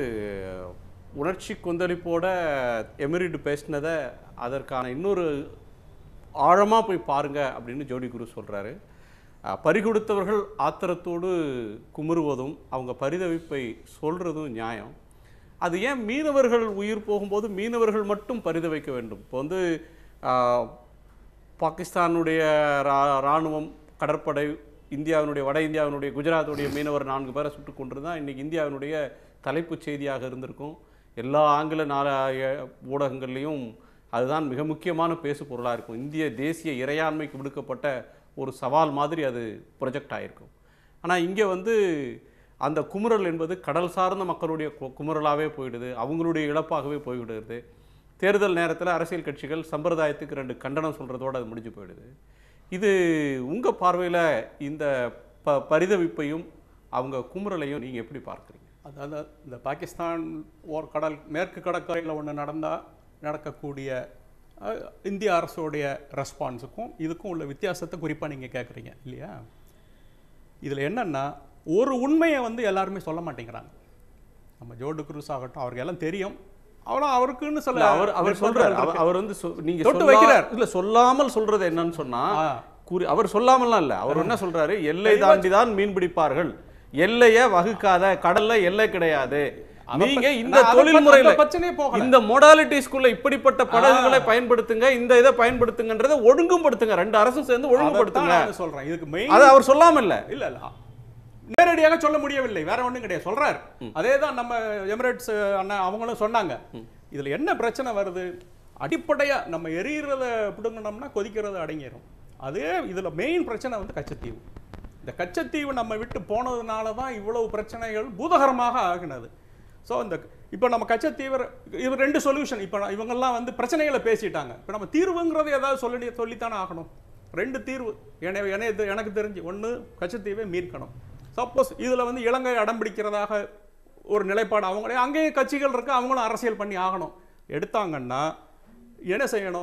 உணர்ச்சி கொந்தளிப்போட எமிரிட் பேசினதை அதற்கான இன்னொரு ஆழமாக போய் பாருங்க அப்படின்னு ஜோடி குரு சொல்கிறாரு பறிகொடுத்தவர்கள் ஆத்திரத்தோடு குமுறுவதும் அவங்க பரிதவிப்பை சொல்கிறதும் நியாயம் அது ஏன் மீனவர்கள் உயிர் போகும்போது மீனவர்கள் மட்டும் பரிதவிக்க வேண்டும் இப்போ வந்து ஆஹ், பாகிஸ்தானுடைய ரா இராணுவம் கடற்படை இந்தியாவினுடைய வட இந்தியாவினுடைய குஜராத்துடைய மீனவர் நான்கு பேரை சுட்டு கொண்டு தான் இன்றைக்கி இந்தியாவினுடைய தலைப்புச் செய்தியாக இருந்திருக்கும் எல்லா ஆங்கில நாள ஊடகங்கள்லேயும் அதுதான் மிக முக்கியமான பேசு பொருளாக இருக்கும் இந்திய தேசிய இறையாண்மைக்கு விடுக்கப்பட்ட ஒரு சவால் மாதிரி அது ப்ரொஜெக்ட் ஆகிருக்கும் ஆனால் இங்கே வந்து அந்த குமுறல் என்பது கடல் சார்ந்த மக்களுடைய கு- குமுறலாவே போயிடுது அவங்களுடைய இழப்பாகவே போய்விடுது தேர்தல் நேரத்தில் அரசியல் கட்சிகள் சம்பிரதாயத்துக்கு ரெண்டு கண்டனம் சொல்கிறதோடு அது முடிஞ்சு போயிடுது இது உங்கள் பார்வையில் இந்த ப பரிதவிப்பையும் அவங்க குமுறலையும் நீங்கள் எப்படி பார்க்குறீங்க அதாவது இந்த பாகிஸ்தான் ஓர் கடல் மேற்கு கடற்கரையில் ஒன்று நடந்தால் நடக்கக்கூடிய அஹ், இந்திய அரசுடைய ரெஸ்பான்ஸுக்கும் இதுக்கும் உள்ள வித்தியாசத்தை குறிப்பாக நீங்கள் கேட்குறீங்க இல்லையா இதில் என்னன்னா ஒரு உண்மையை வந்து எல்லாருமே சொல்ல மாட்டேங்கிறாங்க நம்ம ஜோடு குரூஸ் ஆகட்டும் அவருக்கு எல்லாம் தெரியும் அவ்வளோ அவருக்குன்னு சில இல்ல, அவர் அவர் சொல்றாரு நிர்பந்தங்கள் அவர் இருக்கு. அவர் வந்து சொ- நீங்க தொட்டு சொல்லா- வைக்கிறார். இல்ல சொல்லாமல் சொல்றது என்னன்னு சொன்னா ஆ. குறி அவர் சொல்லாமல்லாம் இல்ல அவர் என்ன சொல்றாரு எல்லை தாண்டி தான் மீன் பிடிப்பார்கள் எல்லைய வகுக்காத கடல்ல எல்லை கிடையாது அதை நீங்க பத்தி- இந்த நான் அதை தொழில் பத்தி- முறையில அந்த பிரச்சனையே போகல. இந்த மொடாலிட்டிஸ்குள்ள இப்படிப்பட்ட படகுகளை பயன்படுத்துங்க இந்த இதை பயன்படுத்துங்கன்றதை ஒழுங்குபடுத்துங்க ரெண்டு அரசும் சேர்ந்து அதைத்தான் ஒழுங்குபடுத்துங்க நான் சொல்றேன் இதுக்கு மெயின் அது அவர் சொல்லாம இல்ல இல்ல இல்ல நேரடியாக சொல்ல முடியவில்லை வேற ஒண்ணும் கிடையாது சொல்றார் அதே தான் நம்ம எமிரேட்ஸ் அண்ணன் அவங்களும் சொன்னாங்க இதுல என்ன பிரச்சனை வருது அடிப்படையா நம்ம எரியறத பிடுங்கணும்னா கொதிக்கிறது அடங்கிரும் அதே இதுல மெயின் பிரச்சனை வந்து கச்சத்தீவு இந்த கச்சத்தீவு நம்ம விட்டு போனதுனால தான் இவ்வளவு பிரச்சனைகள் பூதகரமாக ஆகினது ஸோ இந்த இப்போ நம்ம கச்சத்தீவு இது ரெண்டு சொல்யூஷன் இப்போ இவங்கெல்லாம் வந்து பிரச்சனைகளை பேசிட்டாங்க இப்போ நம்ம தீர்வுங்கிறத ஏதாவது சொல்லி சொல்லித்தானே ஆகணும் ரெண்டு தீர்வு என என- எனக்கு தெரிஞ்சு ஒன்று கச்சத்தீவை மீட்கணும் சப்போஸ் இதில் வந்து இலங்கை அடம் பிடிக்கிறதாக ஒரு நிலைப்பாடு அவங்களே அங்கேயும் கட்சிகள் இருக்கு அவங்களும் அரசியல் பண்ணி ஆகணும் எடுத்தாங்கன்னா என்ன செய்யணும்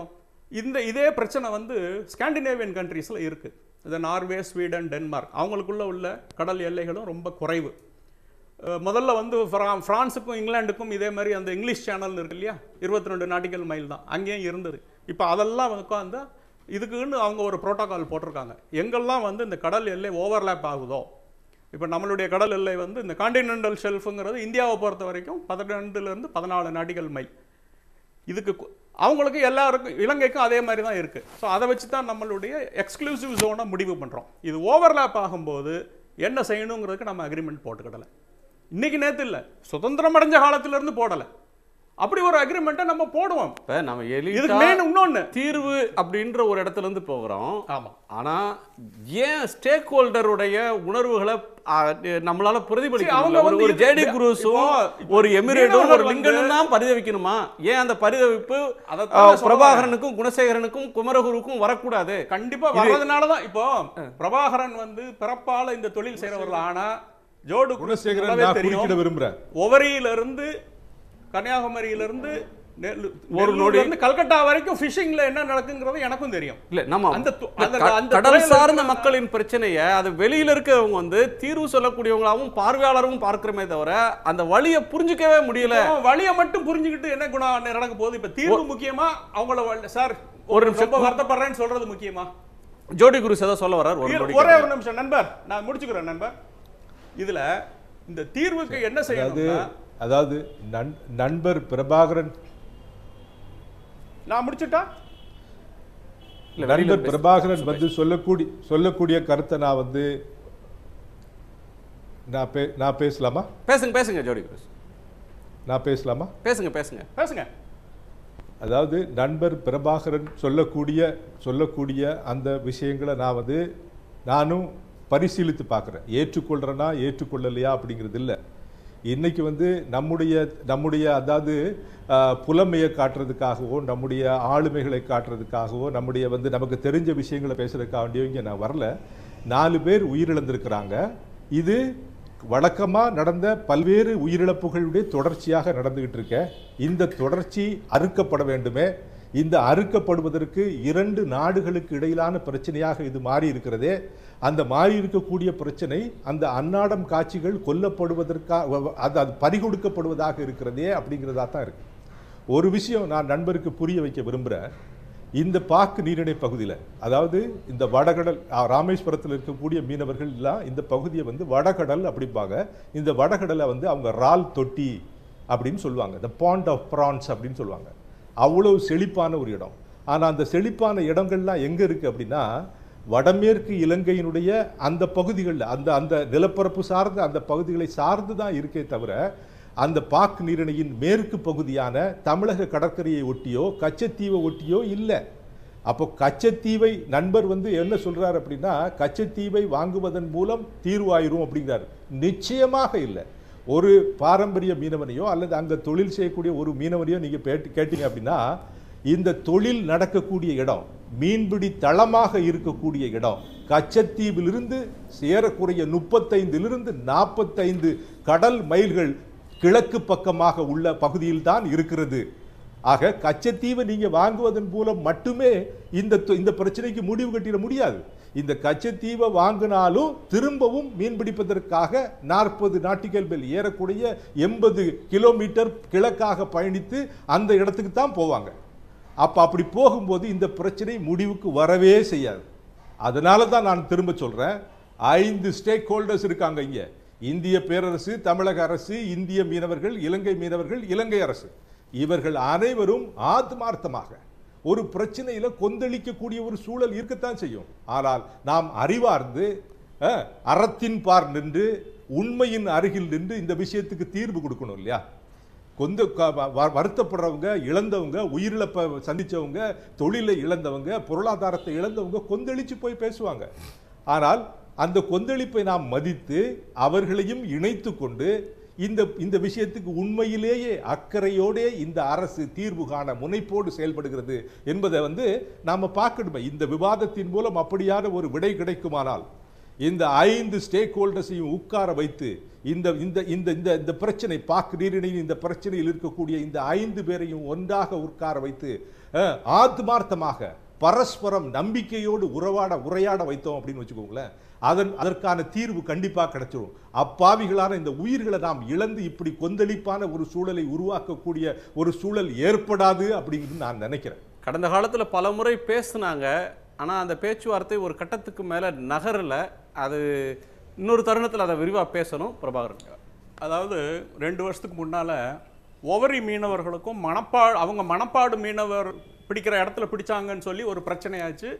இந்த இதே பிரச்சனை வந்து ஸ்காண்டினேவியன் கண்ட்ரீஸில் இருக்குது இது நார்வே ஸ்வீடன் டென்மார்க் அவங்களுக்குள்ள உள்ள கடல் எல்லைகளும் ரொம்ப குறைவு அஹ் முதல்ல வந்து ஃப்ரா- பிரான்ஸுக்கும் இங்கிலாந்துக்கும் இதே மாதிரி அந்த இங்கிலீஷ் சேனல் இருக்கு இல்லையா இருபத்தி ரெண்டு நாட்டிக்கல் மைல் தான் அங்கேயும் இருந்தது இப்போ அதெல்லாம் உட்காந்து இதுக்குன்னு அவங்க ஒரு புரோட்டோகால் போட்டிருக்காங்க எங்கெல்லாம் வந்து இந்த கடல் எல்லை ஓவர்லேப் ஆகுதோ இப்போ நம்மளுடைய கடல் எல்லை வந்து இந்த காண்டினென்டல் ஷெல்ஃபுங்கிறது இந்தியாவை பொறுத்த வரைக்கும் பதினெண்டுலேருந்து பதினாலு நாட்டிக்கல் மைல் இதுக்கு கு- அவங்களுக்கு எல்லாருக்கும் இலங்கைக்கும் அதே மாதிரி தான் இருக்குது ஸோ அதை வச்சு தான் நம்மளுடைய எக்ஸ்க்ளூசிவ் ஜோனை முடிவு பண்ணுறோம் இது ஓவர்லேப் ஆகும்போது என்ன செய்யணுங்கிறதுக்கு நம்ம அக்ரிமெண்ட் போட்டுக்கிடலை இன்னைக்கு நேத்து இல்லை சுதந்திரம் அடைஞ்ச காலத்துல இருந்து போடலை அப்படி ஒரு அக்ரிமெண்ட்டை நம்ம போடுவோம் இப்ப நம்ம இதுக்கு எளிதா மெயின் இன்னொன்று தீர்வு அப்படின்ற ஒரு இடத்துல இருந்து போகிறோம் ஆமா ஆனா ஏன் ஸ்டேக் ஹோல்டருடைய உணர்வுகளை ஆ, நம்மளால பிரதிபலிக்க சரி, அவங்க முடியல? ஒரு வந்து ஒரு இது- ஜேடி இப்போ- குரூஸும் இப்போ ஒரு எமிரேட்டும் ஒரு மீனவர்கள் லிங்கனும் வந்து- தான் பரிதவிக்கணுமா ஏன் அந்த பரிதவிப்பு அதைத்தான் ஆ, நான் சொல்ல பிரபாகரனுக்கும் குணசேகரனுக்கும் குமரகுருக்கும் வரக்கூடாது கண்டிப்பா இது- வர்றதுனால தான் இப்போ பிரபாகரன் வந்து பிறப்பால இந்த தொழில் செய்யறவர்கள் ஆனா ஜோடு குணசேகரன் நல்லாவே நான் தெரியும். குறுக்கிட விரும்புறேன் ஒவரியில இருந்து கன்னியாகுமரியில இருந்து நெல்லு- ஒரு ஒரு நொடி. இருந்து கல்கட்டா வரைக்கும் ஃபிஷிங்ல என்ன நடக்குங்கிறது எனக்கும் தெரியும் இல்ல நம்ம அந்த து- இந்த அந்த- க- அந்த கடல் துறையில சார்ந்த இருக்கிற- மக்களின் பிரச்சனைய அது வெளியில இருக்கவங்க வந்து தீர்வு சொல்லக்கூடியவங்களாவும் பார்வையாளரும் பார்க்கிறோமே தவிர அந்த வழியை புரிஞ்சுக்கவே முடியல இப்போ வழியை மட்டும் புரிஞ்சுக்கிட்டு என்ன குணம் நடக்க போகுது இப்ப தீர்வு முக்கியமா அவங்கள வ- சார் ஒரு ஒரு நிமிஷம். ரொம்ப வருத்தப்படுறேன்னு சொல்றது முக்கியமா ஜோடி குருஸ் ஏதோ சொல்ல வர்றார் ஒரு இரு- நொடிக்கு ஒரே ஒரு அப்புறம். நிமிஷம் நண்பர் நான் முடிச்சுக்கிறேன் நண்பர் இதுல இந்த தீர்வுக்கு என்ன அதாவது செய்யணும்னா அதாவது நண்- நண்பர் பிரபாகரன் நான் முடிச்சுட்டா இல்ல, வெளியில நண்பர் பேசு. பிரபாகரன் வந்து சொல்லக்கூடிய சொல்லக்கூடிய கருத்தை நான் வந்து நான் பே நான் பேசலாமா பேசுங்க பேசுங்க ஜோடி குருஸ் நான் பேசலாமா பேசுங்க பேசுங்க பேசுங்க அதாவது நண்பர் பிரபாகரன் சொல்லக்கூடிய சொல்லக்கூடிய அந்த விஷயங்களை நான் வந்து நானும் பரிசீலித்து பார்க்குறேன் ஏற்றுக்கொள்கிறேனா ஏற்றுக்கொள்ளலையா அப்படிங்கிறது இல்லை இன்னைக்கு வந்து நம்முடைய நம்முடைய அதாவது ஆஹ், புலமையை காட்டுறதுக்காகவோ நம்முடைய ஆளுமைகளை காட்டுறதுக்காகவோ நம்முடைய வந்து நமக்கு தெரிஞ்ச விஷயங்களை பேசுறதுக்காக வேண்டியோ இங்கே நான் வரல நாலு பேர் உயிரிழந்திருக்கிறாங்க இது வழக்கமாக நடந்த பல்வேறு உயிரிழப்புகளுடைய தொடர்ச்சியாக நடந்துகிட்டு இருக்க இந்த தொடர்ச்சி அறுக்கப்பட வேண்டுமே இந்த அறுக்கப்படுவதற்கு இரண்டு நாடுகளுக்கு இடையிலான பிரச்சனையாக இது மாறி இருக்கிறதே அந்த மாறி இருக்கக்கூடிய பிரச்சனை அந்த அன்னாடம் காட்சிகள் கொல்லப்படுவதற்காக அது அது பறிகொடுக்கப்படுவதாக இருக்கிறதே அப்படிங்கிறதா தான் இருக்கு ஒரு விஷயம் நான் நண்பருக்கு புரிய வைக்க விரும்புகிறேன் இந்த பாக்கு நீரிணை பகுதியில் அதாவது இந்த வடகடல் ஆ, ராமேஸ்வரத்தில் இருக்கக்கூடிய மீனவர்கள் எல்லாம் இந்த பகுதியை வந்து வடகடல் அப்படிம்பாங்க இந்த வடகடலை வந்து அவங்க ரால் தொட்டி அப்படின்னு சொல்லுவாங்க the பாண்ட் ஆஃப் ப்ரான்ஸ் அப்படின்னு சொல்லுவாங்க அவ்வளவு செழிப்பான ஒரு இடம் ஆனால் அந்த செழிப்பான இடங்கள்லாம் எங்கே இருக்குது அப்படின்னா வடமேற்கு இலங்கையினுடைய அந்த பகுதிகளில் அந்த அந்த நிலப்பரப்பு சார்ந்த அந்த பகுதிகளை சார்ந்து தான் இருக்கே தவிர அந்த பாக் நீரிணையின் மேற்கு பகுதியான தமிழக கடற்கரையை ஒட்டியோ கச்சத்தீவை ஒட்டியோ இல்லை அப்போ கச்சத்தீவை நண்பர் வந்து என்ன சொல்றாரு அப்படின்னா கச்சத்தீவை வாங்குவதன் மூலம் தீர்வாயிரும் அப்படிங்கிறார் நிச்சயமாக இல்லை ஒரு பாரம்பரிய மீனவனையோ அல்லது அங்க தொழில் செய்யக்கூடிய ஒரு மீனவனையோ நீங்க பேட்டு கேட்டீங்க அப்படின்னா இந்த தொழில் நடக்கக்கூடிய இடம் மீன்பிடி தளமாக இருக்கக்கூடிய இடம் கச்சத்தீவிலிருந்து சேரக்குறைய முப்பத்தைந்திலிருந்து நாற்பத்தைந்து கடல் மைல்கள் கிழக்கு பக்கமாக உள்ள பகுதியில் தான் இருக்கிறது ஆக கச்சத்தீவை நீங்க வாங்குவதன் மூலம் மட்டுமே இந்த தொ- இந்த பிரச்சனைக்கு முடிவு கட்டிட முடியாது இந்த கச்சத்தீவை வாங்கினாலும் திரும்பவும் மீன்பிடிப்பதற்காக நாற்பது நாட்டிக்கல் பெல் ஏறக்கூடிய எண்பது கிலோமீட்டர் கிழக்காக பயணித்து அந்த இடத்துக்கு தான் போவாங்க அப்ப அப்படி போகும்போது இந்த பிரச்சனை முடிவுக்கு வரவே செய்யாது அதனால தான் நான் திரும்ப சொல்றேன் ஐந்து ஸ்டேக் ஹோல்டர்ஸ் இருக்காங்க இங்க இந்திய பேரரசு தமிழக அரசு இந்திய மீனவர்கள் இலங்கை மீனவர்கள் இலங்கை அரசு இவர்கள் அனைவரும் ஆத்மார்த்தமாக ஒரு பிரச்சனையில கொந்தளிக்கக்கூடிய ஒரு சூழல் இருக்கத்தான் செய்யும் ஆனால் நாம் அறிவார்ந்து அஹ், அறத்தின் பார் நின்று உண்மையின் அருகில் நின்று இந்த விஷயத்துக்கு தீர்வு கொடுக்கணும் இல்லையா கொந்த க- வ- வருத்தப்படுறவங்க இழந்தவங்க உயிரிழப்பை சந்திச்சவங்க தொழிலை இழந்தவங்க பொருளாதாரத்தை இழந்தவங்க கொந்தளிச்சு போய் பேசுவாங்க ஆனால் அந்த கொந்தளிப்பை நாம் மதித்து அவர்களையும் இணைத்து கொண்டு இந்த இந்த விஷயத்துக்கு உண்மையிலேயே அக்கறையோடே இந்த அரசு தீர்வு காண முனைப்போடு செயல்படுகிறது என்பதை வந்து நாம பார்க்கணுமே இந்த விவாதத்தின் மூலம் அப்படியான ஒரு விடை கிடைக்குமானால் இந்த ஐந்து ஸ்டேக் ஹோல்டர்ஸையும் உட்கார வைத்து இந்த இந்த இந்த இந்த இந்த பிரச்சனை பாக் நீரிணையின் இந்த பிரச்சனையில் இருக்கக்கூடிய இந்த ஐந்து பேரையும் ஒன்றாக உட்கார வைத்து அஹ், ஆத்மார்த்தமாக பரஸ்பரம் நம்பிக்கையோடு உறவாட உரையாட வைத்தோம் அப்படின்னு வச்சுக்கோங்களேன் அதன் அதற்கான தீர்வு கண்டிப்பா கிடைச்சிடும் அப்பாவிகளான இந்த உயிர்களை நாம் இழந்து இப்படி கொந்தளிப்பான ஒரு சூழலை உருவாக்கக்கூடிய ஒரு சூழல் ஏற்படாது அப்படிங்கிறது நான் நினைக்கிறேன் கடந்த காலத்தில் பல முறை பேசுனாங்க ஆனால் அந்த பேச்சுவார்த்தை ஒரு கட்டத்துக்கு மேலே நகரல அது இன்னொரு தருணத்தில் அதை விரிவாக பேசணும் பிரபாகரன் அதாவது ரெண்டு வருஷத்துக்கு முன்னால ஒவரி மீனவர்களுக்கும் மணப்பாடு அவங்க மணப்பாடு மீனவர் பிடிக்கிற இடத்துல பிடிச்சாங்கன்னு சொல்லி ஒரு பிரச்சனையாச்சு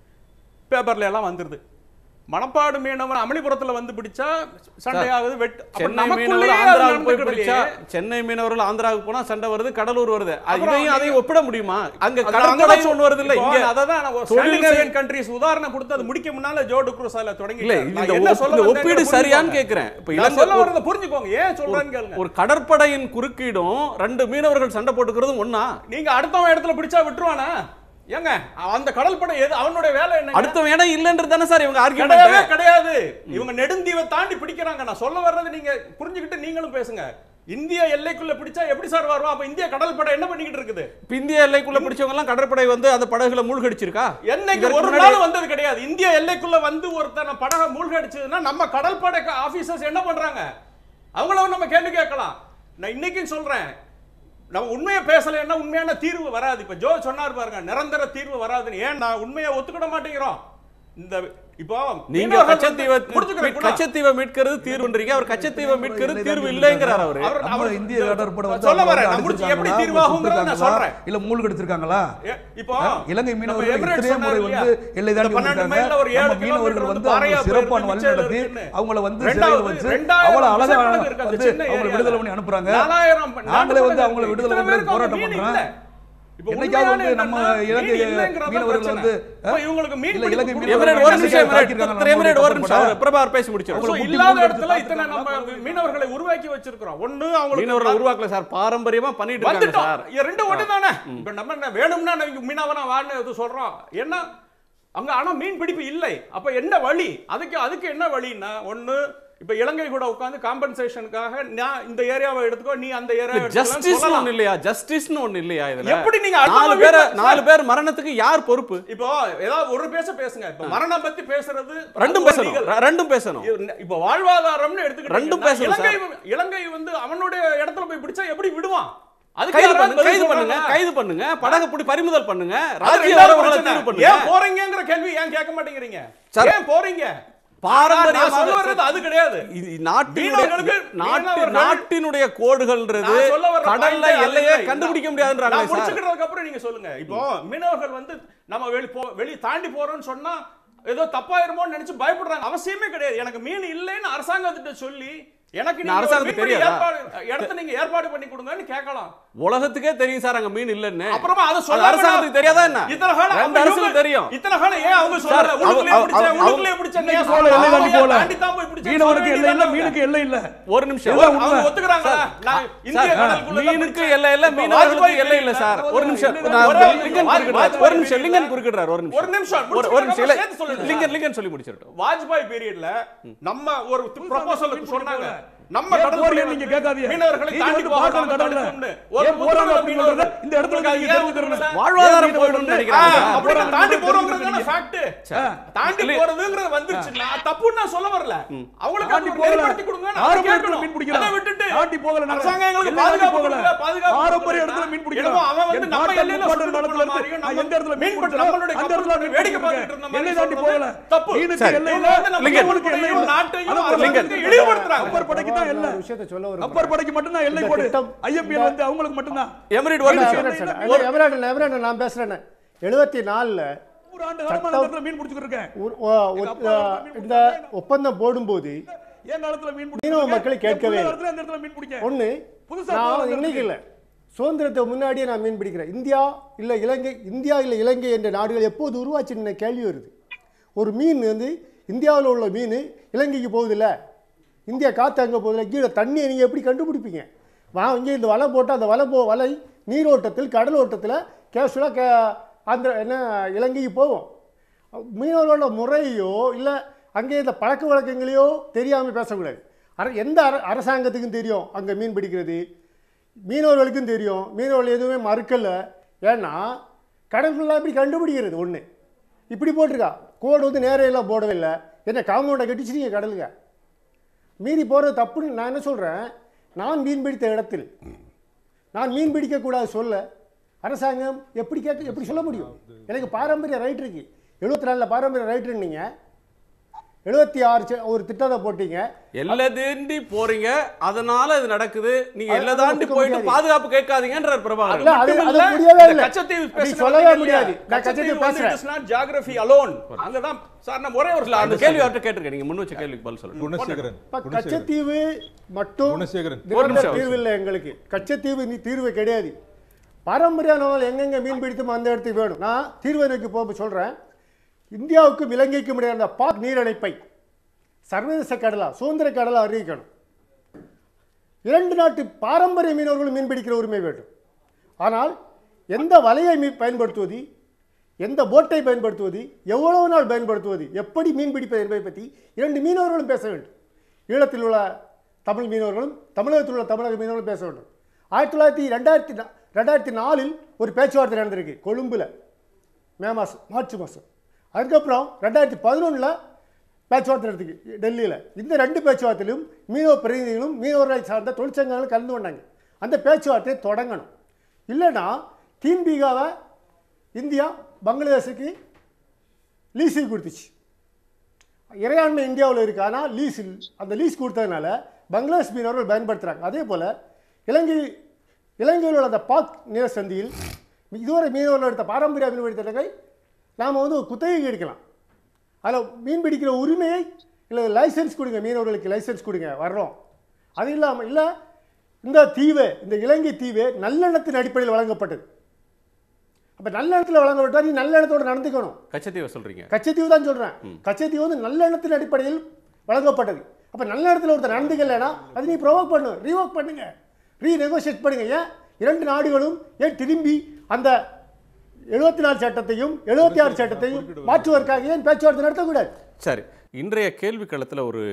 பேப்பர்ல எல்லாம் வந்துருது மணப்பாடு மீனவர் அமளிபுரத்துல வந்து பிடிச்சா சண்டையாகுது வெட்டு அப்ப சென்னை நமக்குள்ளேயே மீனவர் அது ஆந்திராவுக்கு போய் நடந்துக்கிறதுலயே பிடிச்சா சென்னை மீனவர்கள் ஆந்திராவுக்கு போனா சண்டை வருது கடலூர் வருது அது அப்புறம் இதையும் நீங்க- அதையும் ஒப்பிட முடியுமா அங்க அது கடற்கரை அங்கதான் ஒண்ணு வருது இல்ல இப்போ இங்க அததான் நான் ஒரு தொழில் ஸ்காண்டினேவியன் countries உதாரணம் கொடுத்து அது முடிக்க முன்னால ஜோ டுக்ரூஸ் அதுல தொடங்கி இல்ல, நான் இந்த என்ன ஒப்- சொல்ல இந்த வந்தேன்னு ஒப்பீடு புரிஞ்சுக்கோங்க. சரியான்னு கேக்குறேன். இப்ப நான் இலங்கை- சொல்ல வரதை புரிஞ்சுக்கோங்க ஏன் சொல்றேன்னு கேளுங்க ஒரு கடற்படையின் குறுக்கீடும் ரெண்டு மீனவர்கள் சண்டை போட்டுக்கிறதும் ஒண்ணா நீங்க அடுத்தவன் இடத்துல பிடிச்சா விட்டுருவானா ஏங்க அந்த கடல் படை எது அவனுடைய வேலை என்ன அடுத்த இடம் இல்லைன்றது தானே சார் இவங்க கிடையவே ஆர்கியூமெண்ட் கிடையாது இவங்க நெடுந்தீவை தாண்டி பிடிக்கிறாங்க நான் சொல்ல வர்றது நீங்க புரிஞ்சுக்கிட்டு நீங்களும் பேசுங்க இந்திய எல்லைக்குள்ள பிடிச்சா எப்படி சார் வருவா அப்ப இந்திய கடல் படை என்ன பண்ணிக்கிட்டு இருக்குது இப்ப இந்திய எல்லைக்குள்ள பிடிச்சவங்க எல்லாம் கடற்படை வந்து அந்த படகுல மூழ்கடிச்சிருக்கா என்னைக்கு இதற்கு ஒரு முன்னாடி- நாள் வந்தது கிடையாது இந்திய எல்லைக்குள்ள வந்து ஒருத்தனை படக மூழ்கடிச்சதுன்னா நம்ம கடல் படை ஆபீசர்ஸ் என்ன பண்றாங்க அவங்கள நம்ம கேள்வி கேட்கலாம் நான் இன்னைக்கும் சொல்றேன் நம்ம உண்மையை பேசலைன்னா உண்மையான தீர்வு வராது இப்ப ஜோ சொன்னார் பாருங்க நிரந்தர தீர்வு வராதுன்னு ஏன் நான் உண்மையை ஒத்துக்கிட மாட்டேங்கிறோம் இந்த இப்போ நீங்க மீனவர்கள் கச்சத்தீவை வந்து- முடிச்சுக்கிறேன் மீட்- குணா. கச்சத்தீவை மீட்கிறது தீர்வுன்றீங்க அவர் கச்சத்தீவை மீட்கிறது தீர்வு இல்லைங்கிறார் அவரு அவர் நம்ம அவர் இந்திய கடற்படை வந்து சொல்ல அவங்க வரேன் வந்து நான் முடிச்சு எப்படி அடிச்சிருக்காங்களா, தீர்வாகுங்கிறத நான் சுட்டிருக்காங்களா, சொல்றேன் இல்ல மூழ்கடிச்சிருக்காங்களா ஏ, இப்போ ஆ, இலங்கை நம்ம மீனவர்கள் எமிரேட்ஸ் இத்தனை முறை சொன்னார் வந்து இல்லையா? எல்லை இந்த தாண்டி 12 வந்திருக்காங்க மைல்ல ஒரு ஏழு நம்ம கிலோமீட்டர் மீனவர்கள் வந்து வந்து அவங்க பாறையா சிறப்பான போயிருக்கு, வழி நடத்தி இருக்குன்னு. அவங்கள வந்து ரெண்டாவது, சிறையில் வச்சு ரெண்டாயிரம் அவ்வளவு அழகா விசைப்படகு இருக்கு அந்த வந்து சின்ன அவங்களை ஏரியால. விடுதலை பண்ணி அனுப்புறாங்க நாலாயிரம் நாங்களே வந்து நாட்டுல அவங்களை விடுதலை இத்தனை பண்ணி பேருக்கு போராட்டம் மீன் பண்றோம் இல்ல. இப்ப என்னைக்காவது உண்மையான வந்து நம்ம என்னன்னா, இலங்கை மீன் இல்லைங்கிறது மீனவர்கள் பிரச்சனை. வந்து இப்ப இவங்களுக்கு மீன் இல்ல, பிடிக்க இலங்கை கொடுக்கறது எமிரேட் ஒரு நிமிஷம் எமிரேட் தாக்கியிருக்காங்க திரு எமிரேட் ஒரு நிமிஷம் நம்மளுடைய அவர் பிரபாகர் பேசி முடிச்சிடும் So, அவங்களை முட்டி இல்லாத போட்டு இடத்துல இத்தனை தாக்குறாங்க. நம்ம மீனவர்களை உருவாக்கி வச்சிருக்கிறோம் ஒண்ணு அவங்களுக்கு மீனவர்களை உருவாக்கல சார் பாரம்பரியமா பண்ணிட்டு இருக்காங்க வந்துட்டோம் சார் இது ரெண்டு ஒண்ணு தானே இப்ப நம்ம என்ன வேணும்னா நம்ம மீனவனா வான்னு இது சொல்றோம் என்ன அங்க ஆனா மீன் பிடிப்பு இல்லை அப்ப என்ன வழி அதுக்கு அதுக்கு என்ன வழின்னா ஒண்ணு இப்ப இலங்கை கூட உட்கார்ந்து காம்பன்சேஷனுக்காக நான் இந்த ஏரியாவை எடுத்துக்கோ நீ அந்த ஏரியாவை ஜஸ்டிஸ் ஒண்ணு இல்லையா ஜஸ்டிஸ்னு ஒண்ணு இல்லையா இதுல எப்படி நீங்க நாலு அடுத்தவங்க பேர் வீட்டுல- நாலு பேர் மரணத்துக்கு யார் பொறுப்பு இப்போ ஏதாவது ஒரு பேச பேசுங்க இப்ப மரணம் பத்தி பேசுறது ரெண்டும் அது பேசணும் legal. ரெ- ரெண்டும் பேசணும் இது- இப்ப வாழ்வாதாரம்னு எடுத்துக்கிட்டீங்கன்னா, ரெண்டும் பேசணும் இலங்கை சார். இலங்கை வந்து அவனுடைய இடத்துல போய் பிடிச்சா எப்படி விடுவான் அதுக்கு கைது யாராவது பண்ணுங்க பதில் கைது பண்ணுங்க சொல்றாங்களா? கைது பண்ணுங்க படகு பிடி பறிமுதல் பண்ணுங்க அது ராஜ்ய ரெண்டாவது உறவுகளை பிரச்சனை. தீர்வு பண்ணுங்க ஏன் போறீங்கங்கிற கேள்வி ஏன் கேட்க மாட்டேங்கிறீங்க சார், ஏன் போறீங்க பாரம்பரியமாக நான் சொல்ல வர்றது அது கிடையாது இது நாட்டினுடைய மீனவர்களுக்கு நாட்டு மீனவர்கள் நாட்டினுடைய கோடுகள்ன்றது நான் சொல்ல வர்ற கடல்ல point அது எல்லையே இல்லை. கண்டுபிடிக்க நான் முடியாதுன்றாங்க சார் முடிச்சுக்கிறதுக்கு அப்புறம் நீங்க சொல்லுங்க இப்போ மீனவர்கள் வந்து நம்ம வெளி போ வெளி தாண்டி போறோம்னு சொன்னா ஏதோ தப்பாயிருமோன்னு நினைச்சு பயப்படுறாங்க அவசியமே கிடையாது எனக்கு மீன் இல்லைன்னு அரசாங்கத்திட்ட சொல்லி எனக்கு நீங்க ஒரு அரசாங்கத்துக்கு மீன்பிடி தெரியாதா? ஏற்பாடு இடத்த நீங்க ஏற்பாடு பண்ணி கொடுங்கன்னு கேட்கலாம் உலகத்துக்கே தெரியும் சார் அங்க மீன் இல்லன்னு அப்புறமா அதை அது சொல்லாம அரசாங்கத்துக்கு தெரியாதா என்ன இத்தனை காலம் ரெண்டு அப்ப அரசுக்கு இவங்க- தெரியும் இத்தனை காலம் ஏன் அவங்க சொல்லல சார், உள்ளுக்குள்ளே அவ- பிடிச்ச அவ- உள்ளுக்குள்ளே பிடிச்ச இன்னைக்கு நேசம். போல, எல்லை தாண்டி அவங்க போல. தாண்டி தான் போய் பிடிச்சேன்னு மீனவருக்கு சொல்ல எல்லை இல்ல வேண்டியதானே மீனுக்கு எல்லை இல்ல ஒரு நிமிஷம் இதுதான் அவங்க உண்மை. ஒத்துக்கிறாங்களா நான் இந்திய சார், கடலுக்குள்ள தான் மீனுக்கு பிடிச்சேன். எல்லை இல்ல இப்ப மீனவர்களுக்கு வாஜ்பாய் எல்லை இல்ல சார் ஒரு நிமிஷம் ஒரு நான் நிமிஷம். லிங்கன் வாஜ்பாய் குறுக்கிடுறார். ஒரு நிமிஷம் period லிங்கன் ல- குறுக்கிடுறார் ஒரு நிமிஷம் ஒரு நிமிஷம் ஒரு ஒரு நிமிஷம் இல்ல, சேர்த்து சொல்லுங்க. லிங்கன் லிங்கன் சொல்லி முடிச்சிடட்டும் வாஜ்பாய் பீரியட்ல நம்ம ஒரு ப்ரொபோசல் சொன்னாங்க நம்ம ஏன் கடல் போறீங்க படை நீங்க வந்து கேட்காதீங்க. மீனவர்களை நீங்க தாண்டி வந்து போகாம பார்க்கணும் கடல்ல. தடுக்கணும்னு. ஒரு ஏன் போறாங்க முத்துக்குள்ள அப்படிங்கறத மீனவர்கள் இந்த இடத்துல உங்களுக்கு நீங்க ஏன் தெரிஞ்சுக்கணும். ஒத்துக்கல? வாழ்வாதாரம் ஏன் போயிடும்னு வந்து- நினைக்கிறாங்க ஆ, சார். அப்படி போறாங்க, தாண்டி நீங்க போறோங்கிறது தெரிஞ்சுக்கணும். fact. தாண்டி அப்படி- போறதுங்கிறது வந்துருச்சுன்னா தப்புன்னு நான் சொல்ல வரல அவங்களுக்கு தாண்டி அது போகல. நெறிப்படுத்தி கொடுங்க நான் ஆரம்ப கேட்கணும். இடத்துல மீன் பிடிக்கலாம். அதை விட்டுட்டு தாண்டி போகல நாங்க. அரசாங்கம் எங்களுக்கு எல்லை தாண்டி பாதுகாப்பு போகல. கொடுக்கல, பாதுகாப்பு ஆரம்பரிய கொடுக்கல. இடத்துல மீன் பிடிக்கலாம். என்னமோ அவன் வந்து என் நம்ம பாட்டன் எல்லையில முப்பாட்டன் சுட்டு காலத்துல கொடுக்குற இருந்து மாதிரியும் நான் நம்ம எந்த இடத்துல மீன் மீன் பிடிச்சோம், பிடிச்சோம், நம்மளுடைய அந்த இடத்துல கப்பல் மீன் வேடிக்கை பிடிச்சிருக்கேன். பார்த்துட்டு இருந்த மாதிரி எல்லை தாண்டி சொல்றது போகல. தப்பு. மீனுக்கு சரி. எல்லை இவங்க இல்ல. வந்து நம்ம லிங்கன். மீனவர்களையும் இல்ல. நாட்டையும் அதான் அரசாங்கத்தையும் லிங்கன். இழிவுபடுத்துறாங்க. அப்பர் படைக்கு தான் எல்லை. ஒரு விஷயத்தை சொல்ல அப்பர் விரும்புறேன். படைக்கு மட்டும்தான் எல்லை இந்த கோடு திட்டம், ஐஎம்பிஎல் வந்து அவங்களுக்கு மட்டும்தான் எமிரேட் ஒரு இல்ல, நிமிஷம் எமிரேட்ஸ் இல்ல. இல்ல, எமிரேட் இல்ல, எமிரேட் நான் பேசுறேன் எழுபத்தி நாலுல ஒரு ஆண்டு காலமா அந்த இடத்துல மீன் பிடிச்சிட்டு இருக்கேன் ஒரு- ஒ- எங்க ஒ- அப்பா இடத்துல மீன் இந்த ஒப்பந்தம் போடும்போது என் காலத்துல மீன் பிடிச்சிட்டு மீனவ இருக்கேன். மக்களை என் கேட்கவே பிள்ளை இல்லை. காலத்துல அந்த இடத்துல மீன் பிடிக்க ஒண்ணு புதுசா நான் போறது இன்னைக்கு இருக்கு. இல்லை சுதந்திரத்துக்கு முன்னாடியே நான் மீன் பிடிக்கிறேன் இந்தியா இல்லை இலங்கை இந்தியா இல்லை இலங்கை என்ற நாடுகள் எப்போது உருவாச்சுன்னு கேள்வி வருது ஒரு மீன் வந்து இந்தியாவில் உள்ள மீன் இலங்கைக்கு போகுதில்ல இந்தியா காற்று அங்கே போகுதில்ல கீழே தண்ணியை நீங்கள் எப்படி கண்டுபிடிப்பீங்க வா இங்கே இந்த வலை போட்டால் அந்த வலை போ வலை நீரோட்டத்தில் கடல் ஓட்டத்தில் கேஷுவலாக கே ஆந்திர என்ன இலங்கைக்கு போகும் மீனவர்களோட முறையோ இல்லை அங்கே இந்த பழக்க வழக்கங்களையோ தெரியாமல் பேசக்கூடாது அர எந்த அர அரசாங்கத்துக்கும் தெரியும் அங்கே மீன் பிடிக்கிறது மீனவர்களுக்கும் தெரியும் மீனவர்கள் எதுவுமே மறுக்கல ஏன்னா கடற்குள்ளே இப்படி கண்டுபிடிக்கிறது ஒன்று இப்படி போட்டிருக்கா கோடு வந்து நேரையெல்லாம் போடவே இல்லை என்ன காம்பவுண்டை கட்டிச்சிட்டீங்க கடலுங்க மீறி போகிறது தப்புன்னு நான் என்ன சொல்கிறேன் நான் மீன் பிடித்த இடத்தில் நான் மீன் பிடிக்கக்கூடாது சொல்ல அரசாங்கம் எப்படி கேட்க எப்படி சொல்ல முடியும் எனக்கு பாரம்பரிய ரைட் இருக்கு எழுபத்தி நாலில் பாரம்பரிய ரைட் இருந்தீங்க எழுபத்தி ஆறு செ- ஒரு திட்டத்தை போட்டீங்க எல்லை தாண்டி போறீங்க அதனால இது நடக்குது நீங்க அது- எல்லை அது தாண்டி ஒத்துக்க போயிட்டு முடியாது. பாதுகாப்பு கேட்காதீங்கன்றார் பிரபாகர் இல்ல, அது- அது மட்டுமில்ல, முடியவே இந்த இல்லை. கச்சத்தீவு அப்படி பேசுன சொல்லவே பார்த்தீங்க முடியாது. இல்லையா? நான் கச்சத்தீவு கச்சத்தீவு வந்து பேசுறேன். It is not geography alone அங்கதான் சார் நம்ம ஒரே ஒரு இல்ல, அந்த answer கேள்வி அவர்கிட்ட கேட்டிருக்கேன் நீங்க முன் வச்ச கேள்விக்கு பதில் சொல்லுங்க குணசேகரன் இப்ப குணசேகரன் கச்சத்தீவு மட்டும் குணசேகரன். ஒரு நிரந்தர நிமிஷம் தீர்வு இல்லை எங்களுக்கு கச்சத்தீவு நீ தீர்வு கிடையாது பாரம்பரியானவர்கள் எங்கெங்க மீன் பிடித்துமோ அந்த இடத்துக்கு வேணும் நான் தீர்வை நோக்கி போக சொல்றேன் இந்தியாவுக்கும் இலங்கைக்கும் இடையே அந்த பாக் நீரணைப்பை சர்வதேச கடலா சுதந்திர கடலா அறிவிக்கணும் இரண்டு நாட்டு பாரம்பரிய மீனவர்களும் மீன் பிடிக்கிற உரிமை வேண்டும் ஆனால் எந்த வலையை மீ பயன்படுத்துவது எந்த போட்டை பயன்படுத்துவது எவ்வளவு நாள் பயன்படுத்துவது எப்படி மீன் பிடிப்பது என்பதை பற்றி இரண்டு மீனவர்களும் பேச வேண்டும் ஈழத்தில் உள்ள தமிழ் மீனவர்களும் தமிழகத்தில் உள்ள தமிழக மீனவர்களும் பேச வேண்டும் ஆயிரத்தி தொள்ளாயிரத்தி ரெண்டாயிரத்தி நா- ரெண்டாயிரத்தி நாலில் ஒரு பேச்சுவார்த்தை நடந்திருக்கு கொழும்பில் மே மாதம் மார்ச் மாதம் அதுக்கப்புறம் ரெண்டாயிரத்தி பதினொன்றில் பேச்சுவார்த்தை நடத்திக்கு டெல்லியில் இந்த ரெண்டு பேச்சுவார்த்தையிலும் மீனவ பிரதிநிதிகளும் மீனவர்களை சார்ந்த தொழிற்சங்கங்களும் கலந்து கொண்டாங்க அந்த பேச்சுவார்த்தையை தொடங்கணும் இல்லைன்னா தீன்பீகாவை இந்தியா பங்களாதேஷுக்கு லீஸுக்கு கொடுத்துச்சு இறையாண்மை இந்தியாவில் இருக்கு ஆனால் லீஸ் இல்ல- அந்த லீஸ் கொடுத்ததுனால பங்களாதேஷ் மீனவர்கள் பயன்படுத்துகிறாங்க அதே போல் இலங்கை இலங்கையில் உள்ள அந்த பாக் நீர சந்தியில் இதுவரை மீனவர்கள் எடுத்த பாரம்பரிய மீன்பிடி திட்டங்களை நாம் வந்து ஒரு குத்தகைக்கு எடுக்கலாம் அதில் மீன் பிடிக்கிற உரிமையை இல்லை லைசன்ஸ் கொடுங்க மீனவர்களுக்கு லைசன்ஸ் கொடுங்க வர்றோம் அது இல்லாமல் இல்லை இந்த தீவு இந்த இலங்கை தீவு நல்லெண்ணத்தின் அடிப்படையில் வழங்கப்பட்டது அப்போ நல்லெண்ணத்தில் வழங்கப்பட்டால் நீ நல்லெண்ணத்தோட நடந்துக்கணும் கச்சத்தீவை சொல்றீங்க கச்சத்தீவு தான் சொல்றேன் கச்சத்தீவு வந்து நல்லெண்ணத்தின் அடிப்படையில் வழங்கப்பட்டது அப்ப நல்லெண்ணத்தில் ஒருத்தர் நடந்துக்கலைன்னா அது நீ ப்ரொவோக் பண்ணு ரீவோக் பண்ணுங்க ரீ நெகோசியேட் பண்ணுங்க ஏன் இரண்டு நாடுகளும் ஏன் திரும்பி அந்த எழுபத்தி நாலு சட்டத்தையும் எழுபத்தி ஆறு சட்டத்தையும் மாற்றுவதற்காக ஏன் பேச்சுவார்த்தை நடத்தக்கூடாது சரி இன்றைய கேள்வி களத்தில் ஒரு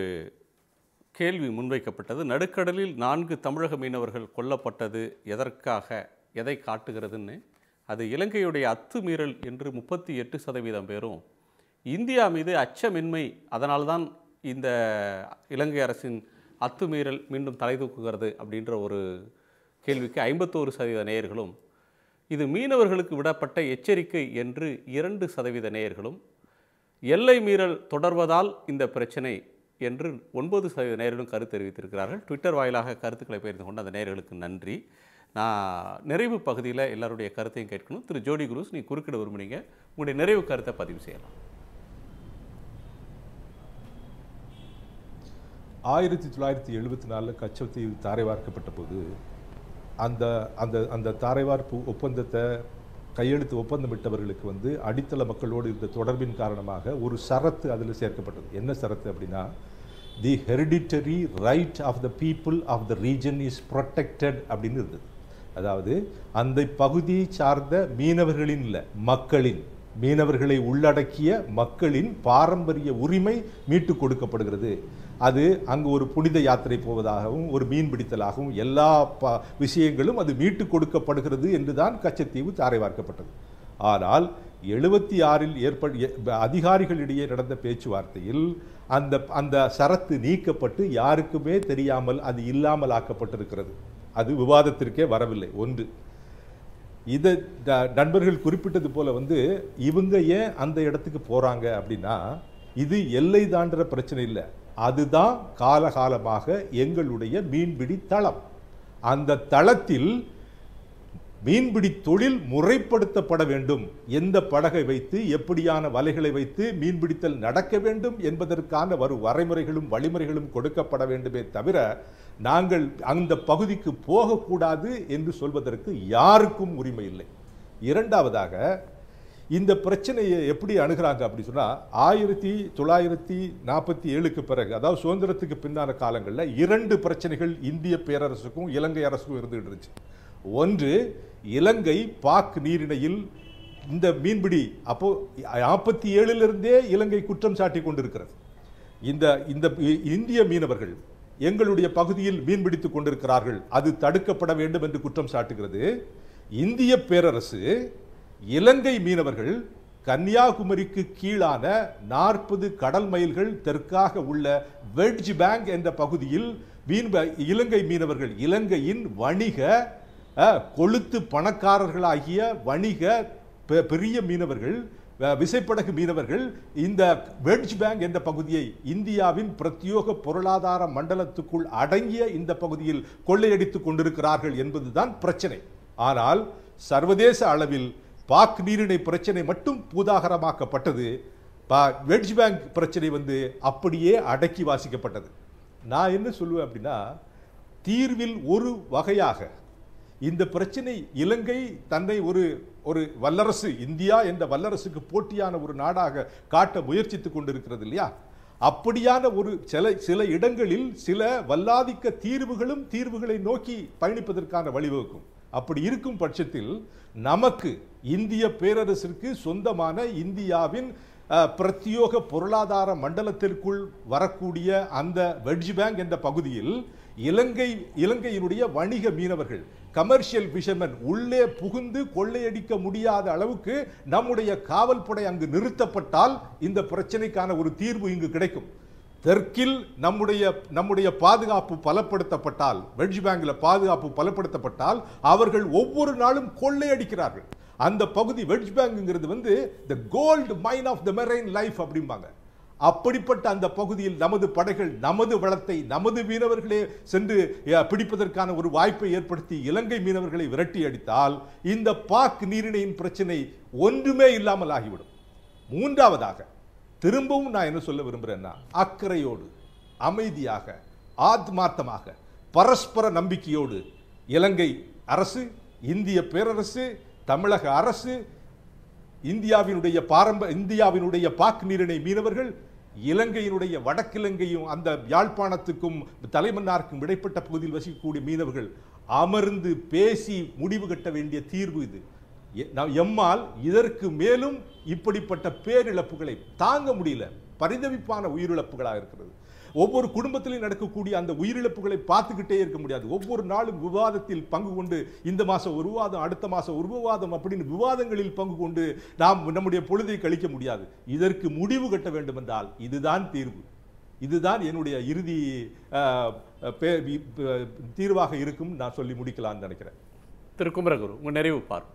கேள்வி முன்வைக்கப்பட்டது நடுக்கடலில் நான்கு தமிழக மீனவர்கள் கொல்லப்பட்டது எதற்காக எதை காட்டுகிறதுன்னு அது இலங்கையுடைய அத்துமீறல் என்று முப்பத்தி எட்டு சதவீதம் பேரும் இந்தியா மீது அச்சமின்மை அதனால்தான் இந்த இலங்கை அரசின் அத்துமீறல் மீண்டும் தலை தூக்குகிறது அப்படின்ற ஒரு கேள்விக்கு ஐம்பத்தோரு சதவீத நேயர்களும் இது மீனவர்களுக்கு விடப்பட்ட எச்சரிக்கை என்று இரண்டு சதவீத நேயர்களும் எல்லை மீறல் தொடர்வதால் இந்த பிரச்சனை என்று ஒன்பது சதவீத நேயர்களும் கருத்து தெரிவித்திருக்கிறார்கள் ட்விட்டர் வாயிலாக கருத்துக்களை பகிர்ந்து கொண்ட அந்த நேயர்களுக்கு நன்றி நான் நிறைவு பகுதியில் எல்லாருடைய கருத்தையும் கேட்கணும் திரு ஜோடி குருஸ் நீ குறுக்கிட விரும்புனீங்க உங்களுடைய நிறைவு கருத்தை பதிவு செய்யலாம் ஆயிரத்தி தொள்ளாயிரத்தி எழுபத்தி நாலில் கச்சத்தீவு தாரை வார்க்கப்பட்ட போது அந்த அந்த அந்த தாரை வார்ப்பு ஒப்பந்தத்தை கையெழுத்து ஒப்பந்தமிட்டவர்களுக்கு வந்து அடித்தள மக்களோடு இருந்த தொடர்பின் காரணமாக ஒரு சரத்து அதில் சேர்க்கப்பட்டது என்ன சரத்து அப்படின்னா the hereditary right of the people of the region is protected அப்படின்னு இருந்தது அதாவது அந்த பகுதியை சார்ந்த மீனவர்களின் இல்லை மக்களின் மீனவர்களை உள்ளடக்கிய மக்களின் பாரம்பரிய உரிமை மீட்டு கொடுக்கப்படுகிறது அது அங்கு ஒரு புனித யாத்திரை போவதாகவும் ஒரு மீன் பிடித்தலாகவும் எல்லா ப விஷயங்களும் அது மீட்டு கொடுக்கப்படுகிறது என்றுதான் கச்சத்தீவு தாரை வார்க்கப்பட்டது ஆனால் எழுபத்தி ஆறில் ஏற்ப எ- அதிகாரிகளிடையே நடந்த பேச்சுவார்த்தையில் அந்த அந்த சரத்து நீக்கப்பட்டு யாருக்குமே தெரியாமல் அது இல்லாமல் ஆக்கப்பட்டிருக்கிறது அது விவாதத்திற்கே வரவில்லை ஒன்று இதை ட- நண்பர்கள் குறிப்பிட்டது போல வந்து இவங்க ஏன் அந்த இடத்துக்கு போறாங்க அப்படின்னா இது எல்லை தாண்டுற பிரச்சனை இல்லை அதுதான் காலகாலமாக எங்களுடைய மீன்பிடி தளம் அந்த தளத்தில் மீன்பிடி தொழில் முறைப்படுத்தப்பட வேண்டும் எந்த படகை வைத்து எப்படியான வலைகளை வைத்து மீன்பிடித்தல் நடக்க வேண்டும் என்பதற்கான வரும் வரைமுறைகளும் வழிமுறைகளும் கொடுக்கப்பட வேண்டுமே தவிர நாங்கள் அந்த பகுதிக்கு போகக்கூடாது என்று சொல்வதற்கு யாருக்கும் உரிமை இல்லை இரண்டாவதாக இந்த பிரச்சனையை எப்படி அணுகுறாங்க அப்படி சொன்னா ஆயிரத்தி தொள்ளாயிரத்தி நாற்பத்தி ஏழுக்கு பிறகு அதாவது சுதந்திரத்துக்கு பின்னான காலங்களில் இரண்டு பிரச்சனைகள் இந்திய பேரரசுக்கும் இலங்கை அரசுக்கும் இருந்துகிட்டு இருந்துச்சு ஒன்று இலங்கை பாக் நீரிணையில் இந்த மீன்பிடி அப்போ நாற்பத்தி ஏழிலிருந்தே இலங்கை குற்றம் சாட்டி கொண்டிருக்கிறது இந்த இந்த இ- இந்திய மீனவர்கள் எங்களுடைய பகுதியில் மீன்பிடித்துக் கொண்டிருக்கிறார்கள் அது தடுக்கப்பட வேண்டும் என்று குற்றம் சாட்டுகிறது இந்திய பேரரசு இலங்கை மீனவர்கள் கன்னியாகுமரிக்கு கீழான நாற்பது கடல் மைல்கள் தெற்காக உள்ள வெட்ஜ் பேங்க் என்ற பகுதியில் மீன் இலங்கை மீனவர்கள் இலங்கையின் வணிக அஹ், கொளுத்து பணக்காரர்களாகிய வணிக பெ- பெரிய மீனவர்கள் அஹ், விசைப்படகு மீனவர்கள் இந்த வெட்ஜ் பேங்க் என்ற பகுதியை இந்தியாவின் பிரத்யோக பொருளாதார மண்டலத்துக்குள் அடங்கிய இந்த பகுதியில் கொள்ளையடித்துக் கொண்டிருக்கிறார்கள் என்பதுதான் பிரச்சனை ஆனால் சர்வதேச அளவில் பாக் நீரிணை பிரச்சனை மட்டும் பூதாகரமாக்கப்பட்டது பா- வெட்ஜ் பேங்க் பிரச்சனை வந்து அப்படியே அடக்கி வாசிக்கப்பட்டது நான் என்ன சொல்லுவேன் அப்படின்னா தீர்வில் ஒரு வகையாக இந்த பிரச்சனை இலங்கை தன்னை ஒரு ஒரு வல்லரசு இந்தியா என்ற வல்லரசுக்கு போட்டியான ஒரு நாடாக காட்ட முயற்சித்துக் கொண்டிருக்கிறது இல்லையா அப்படியான ஒரு சில சில இடங்களில் சில வல்லாதிக்க தீர்வுகளும் தீர்வுகளை நோக்கி பயணிப்பதற்கான வழிவகுக்கும் அப்படி இருக்கும் பட்சத்தில் நமக்கு இந்திய பேரரசிற்கு சொந்தமான இந்தியாவின் அஹ், பிரத்யோக பொருளாதார மண்டலத்திற்குள் வரக்கூடிய அந்த வெட்ஜ் பேங்க் என்ற பகுதியில் இலங்கை இலங்கையினுடைய வணிக மீனவர்கள் கமர்ஷியல் ஃபிஷர்மேன் உள்ளே புகுந்து கொள்ளையடிக்க முடியாத அளவுக்கு நம்முடைய காவல்படை அங்கு நிறுத்தப்பட்டால் இந்த பிரச்சனைக்கான ஒரு தீர்வு இங்கு கிடைக்கும் தெற்கில் நம்முடைய நம்முடைய பாதுகாப்பு பலப்படுத்தப்பட்டால் வெட்ஜ் பேங்க்ல பாதுகாப்பு பலப்படுத்தப்பட்டால் அவர்கள் ஒவ்வொரு நாளும் கொள்ளையடிக்கிறார்கள் அந்த பகுதி வெட்ஜ் பேங்க்ங்கிறது வந்து the gold mine of the marine life அப்படிம்பாங்க அப்படிப்பட்ட அந்த பகுதியில் நமது படைகள் நமது வளத்தை நமது மீனவர்களே சென்று அஹ், பிடிப்பதற்கான ஒரு வாய்ப்பை ஏற்படுத்தி இலங்கை மீனவர்களை விரட்டி அடித்தால் இந்த பாக் நீரிணையின் பிரச்சனை ஒன்றுமே இல்லாமல் ஆகிவிடும் மூன்றாவதாக திரும்பவும் நான் என்ன சொல்ல விரும்புகிறேன்னா அக்கறையோடு அமைதியாக ஆத்மார்த்தமாக பரஸ்பர நம்பிக்கையோடு இலங்கை அரசு இந்திய பேரரசு தமிழக அரசு இந்தியாவினுடைய பாரம்ப இந்தியாவினுடைய பாக் நீரிணை மீனவர்கள் இலங்கையினுடைய வடக்கிலங்கையும் அந்த யாழ்ப்பாணத்துக்கும் தலைமன்னாருக்கும் இடைப்பட்ட பகுதியில் வசிக்கக்கூடிய மீனவர்கள் அமர்ந்து பேசி முடிவு கட்ட வேண்டிய தீர்வு இது எ- நாம் எம்மால் இதற்கு மேலும் இப்படிப்பட்ட பேரிழப்புகளை தாங்க முடியல பரிதவிப்பான உயிரிழப்புகளாக இருக்கிறது ஒவ்வொரு குடும்பத்திலையும் நடக்கக்கூடிய அந்த உயிரிழப்புகளை பார்த்துக்கிட்டே இருக்க முடியாது ஒவ்வொரு நாளும் விவாதத்தில் பங்கு கொண்டு இந்த மாசம் ஒரு விவாதம் அடுத்த மாசம் ஒரு விவாதம் அப்படின்னு விவாதங்களில் பங்கு கொண்டு நாம் நம்முடைய பொழுதை கழிக்க முடியாது இதற்கு முடிவு கட்ட வேண்டும் என்றால் இதுதான் தீர்வு இதுதான் என்னுடைய இறுதி அஹ், பே- வி- ப- தீர்வாக இருக்கும் நான் சொல்லி முடிக்கலாம்னு நினைக்கிறேன் திரு குமரகுரு உங்க நிறைவு பார்வை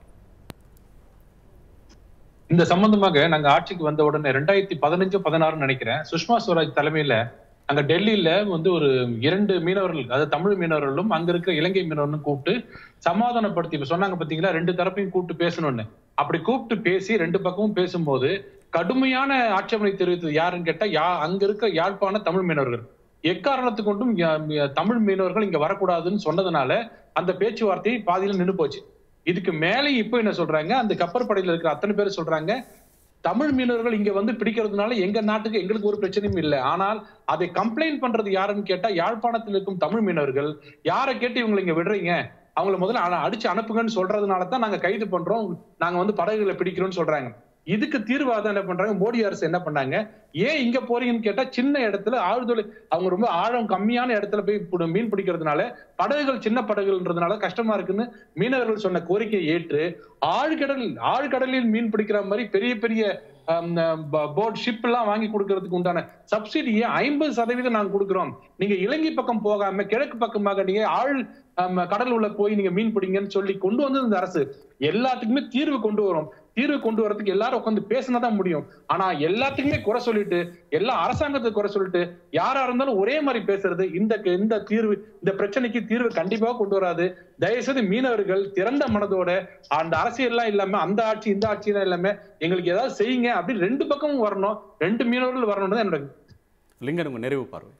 இந்த சம்பந்தமாக நாங்க ஆட்சிக்கு வந்த உடனே ரெண்டாயிரத்தி பதினஞ்சு பதினாறுன்னு நினைக்கிறேன் சுஷ்மா ஸ்வராஜ் தலைமையில அங்க டெல்லியில வந்து ஒரு இரண்டு மீனவர்கள் அதாவது தமிழ் மீனவர்களும் அங்க இருக்கிற இலங்கை மீனவர்களும் கூப்பிட்டு சமாதானப்படுத்தி இப்ப சொன்னாங்க பாத்தீங்களா ரெண்டு தரப்பையும் கூப்பிட்டு பேசணும்னு அப்படி கூப்பிட்டு பேசி ரெண்டு பக்கமும் பேசும்போது கடுமையான ஆட்சேபனை தெரிவித்தது யாருன்னு கேட்டா யா அங்க இருக்க யாழ்ப்பாண தமிழ் மீனவர்கள் எக்காரணத்து கொண்டும் யா- யா- தமிழ் மீனவர்கள் இங்க வரக்கூடாதுன்னு சொன்னதுனால அந்த பேச்சுவார்த்தை பாதியில நின்னு போச்சு இதுக்கு மேலே இப்போ என்ன சொல்றாங்க அந்த கப்பற்படையில இருக்கிற அத்தனை பேர் சொல்றாங்க தமிழ் மீனவர்கள் இங்க வந்து பிடிக்கிறதுனால எங்க நாட்டுக்கு எங்களுக்கு ஒரு பிரச்சனையும் இல்லை ஆனால் அதை கம்ப்ளைண்ட் பண்றது யாருன்னு கேட்டா யாழ்ப்பாணத்தில் இருக்கும் தமிழ் மீனவர்கள் யாரை கேட்டு இவங்களை இங்க விடுறீங்க அவங்கள முதல்ல அ- அடிச்சு அனுப்புங்கன்னு சொல்றதுனால தான் நாங்க கைது பண்றோம் நாங்க வந்து படகுகளை பிடிக்கிறோம்னு சொல்றாங்க இதுக்கு தீர்வாக என்ன பண்றாங்க மோடி அரசு என்ன பண்ணாங்க ஏன் இங்க போறீங்கன்னு கேட்டா சின்ன இடத்துல ஆழ்துளை அவங்க ரொம்ப ஆழம் கம்மியான இடத்துல போய் பு- மீன் பிடிக்கிறதுனால படகுகள் சின்ன படகுகள்ன்றதுனால கஷ்டமா இருக்குன்னு மீனவர்கள் சொன்ன கோரிக்கையை ஏற்று ஆழ்கடலில் ஆழ்கடலில் மீன் பிடிக்கிற மாதிரி பெரிய பெரிய போட் ஷிப் எல்லாம் வாங்கி கொடுக்கறதுக்கு உண்டான சப்சிடியை ஐம்பது சதவீதம் நாங்க கொடுக்குறோம் நீங்க இலங்கை பக்கம் போகாம கிழக்கு பக்கமாக நீங்க ஆழ் ஆம், கடல் உள்ள போய் நீங்க மீன் பிடிங்கன்னு சொல்லி கொண்டு வந்தது இந்த அரசு எல்லாத்துக்குமே தீர்வு கொண்டு வரும் தீர்வு கொண்டு வரதுக்கு எல்லாரும் உட்காந்து பேசினாதான் முடியும் ஆனா எல்லாத்துக்குமே குறை சொல்லிட்டு எல்லா அரசாங்கத்துக்கு குறை சொல்லிட்டு யாரா இருந்தாலும் ஒரே மாதிரி பேசுறது இந்த இந்த தீர்வு இந்த பிரச்சனைக்கு தீர்வு கண்டிப்பாக கொண்டு வராது தயவுசெய்து மீனவர்கள் திறந்த மனதோட அந்த அரசியல்லாம் இல்லாம அந்த ஆட்சி இந்த ஆட்சியெல்லாம் இல்லாம எங்களுக்கு ஏதாவது செய்யுங்க அப்படின்னு ரெண்டு பக்கமும் வரணும் ரெண்டு மீனவர்கள் வரணும்னு தான் என்னோட லிங்கன் உங்க நிறைவு பார்வை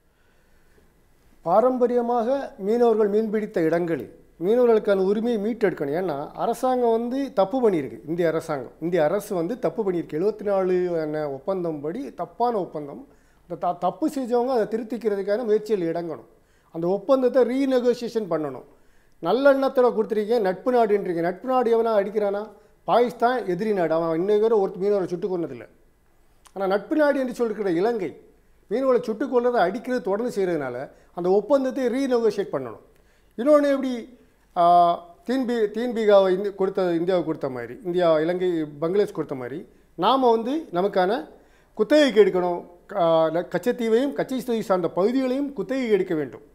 பாரம்பரியமாக மீனவர்கள் மீன்பிடித்த இடங்களில் மீனவர்களுக்கான உரிமையை மீட்டெடுக்கணும் ஏன்னா அரசாங்கம் வந்து தப்பு பண்ணியிருக்கு இந்திய அரசாங்கம் இந்திய அரசு வந்து தப்பு பண்ணியிருக்கு எழுபத்தி நாலு ஒப்பந்தம் படி தப்பான ஒப்பந்தம் அந்த த தப்பு செஞ்சவங்க அதை திருத்திக்கிறதுக்கான முயற்சியில் இடங்கணும் அந்த ஒப்பந்தத்தை ரீநெகோசியேஷன் பண்ணணும் நல்லெண்ணத்தில் கொடுத்துருக்கீங்க நட்பு நாடுன்றீங்க நட்பு நாடு எவனா அடிக்கிறானா பாகிஸ்தான் எதிரி நாடு அவன் இன்னைக்கு வரை ஒரு மீனவரை சுட்டு கொண்டதில்லை ஆனால் நட்பு நாடு என்று சொல்லிருக்கிற இலங்கை மீனவர்களை சுட்டுக் கொள்றதை அடிக்கிறது தொடர்ந்து செய்கிறதுனால அந்த ஒப்பந்தத்தை ரீநெகோஷியேட் பண்ணணும் இன்னொன்று எப்படி ஆ, தீன்பி தீன்பீகாவை இந்தி கொடுத்த இந்தியாவுக்கு கொடுத்த மாதிரி இந்தியா இலங்கை பங்களாதேஷ் கொடுத்த மாதிரி நாம் வந்து நமக்கான குத்தகைக்கு எடுக்கணும் கா- ல- கச்சத்தீவையும் கச்சத்தீவை சார்ந்த பகுதிகளையும் குத்தகைக்கு எடுக்க வேண்டும்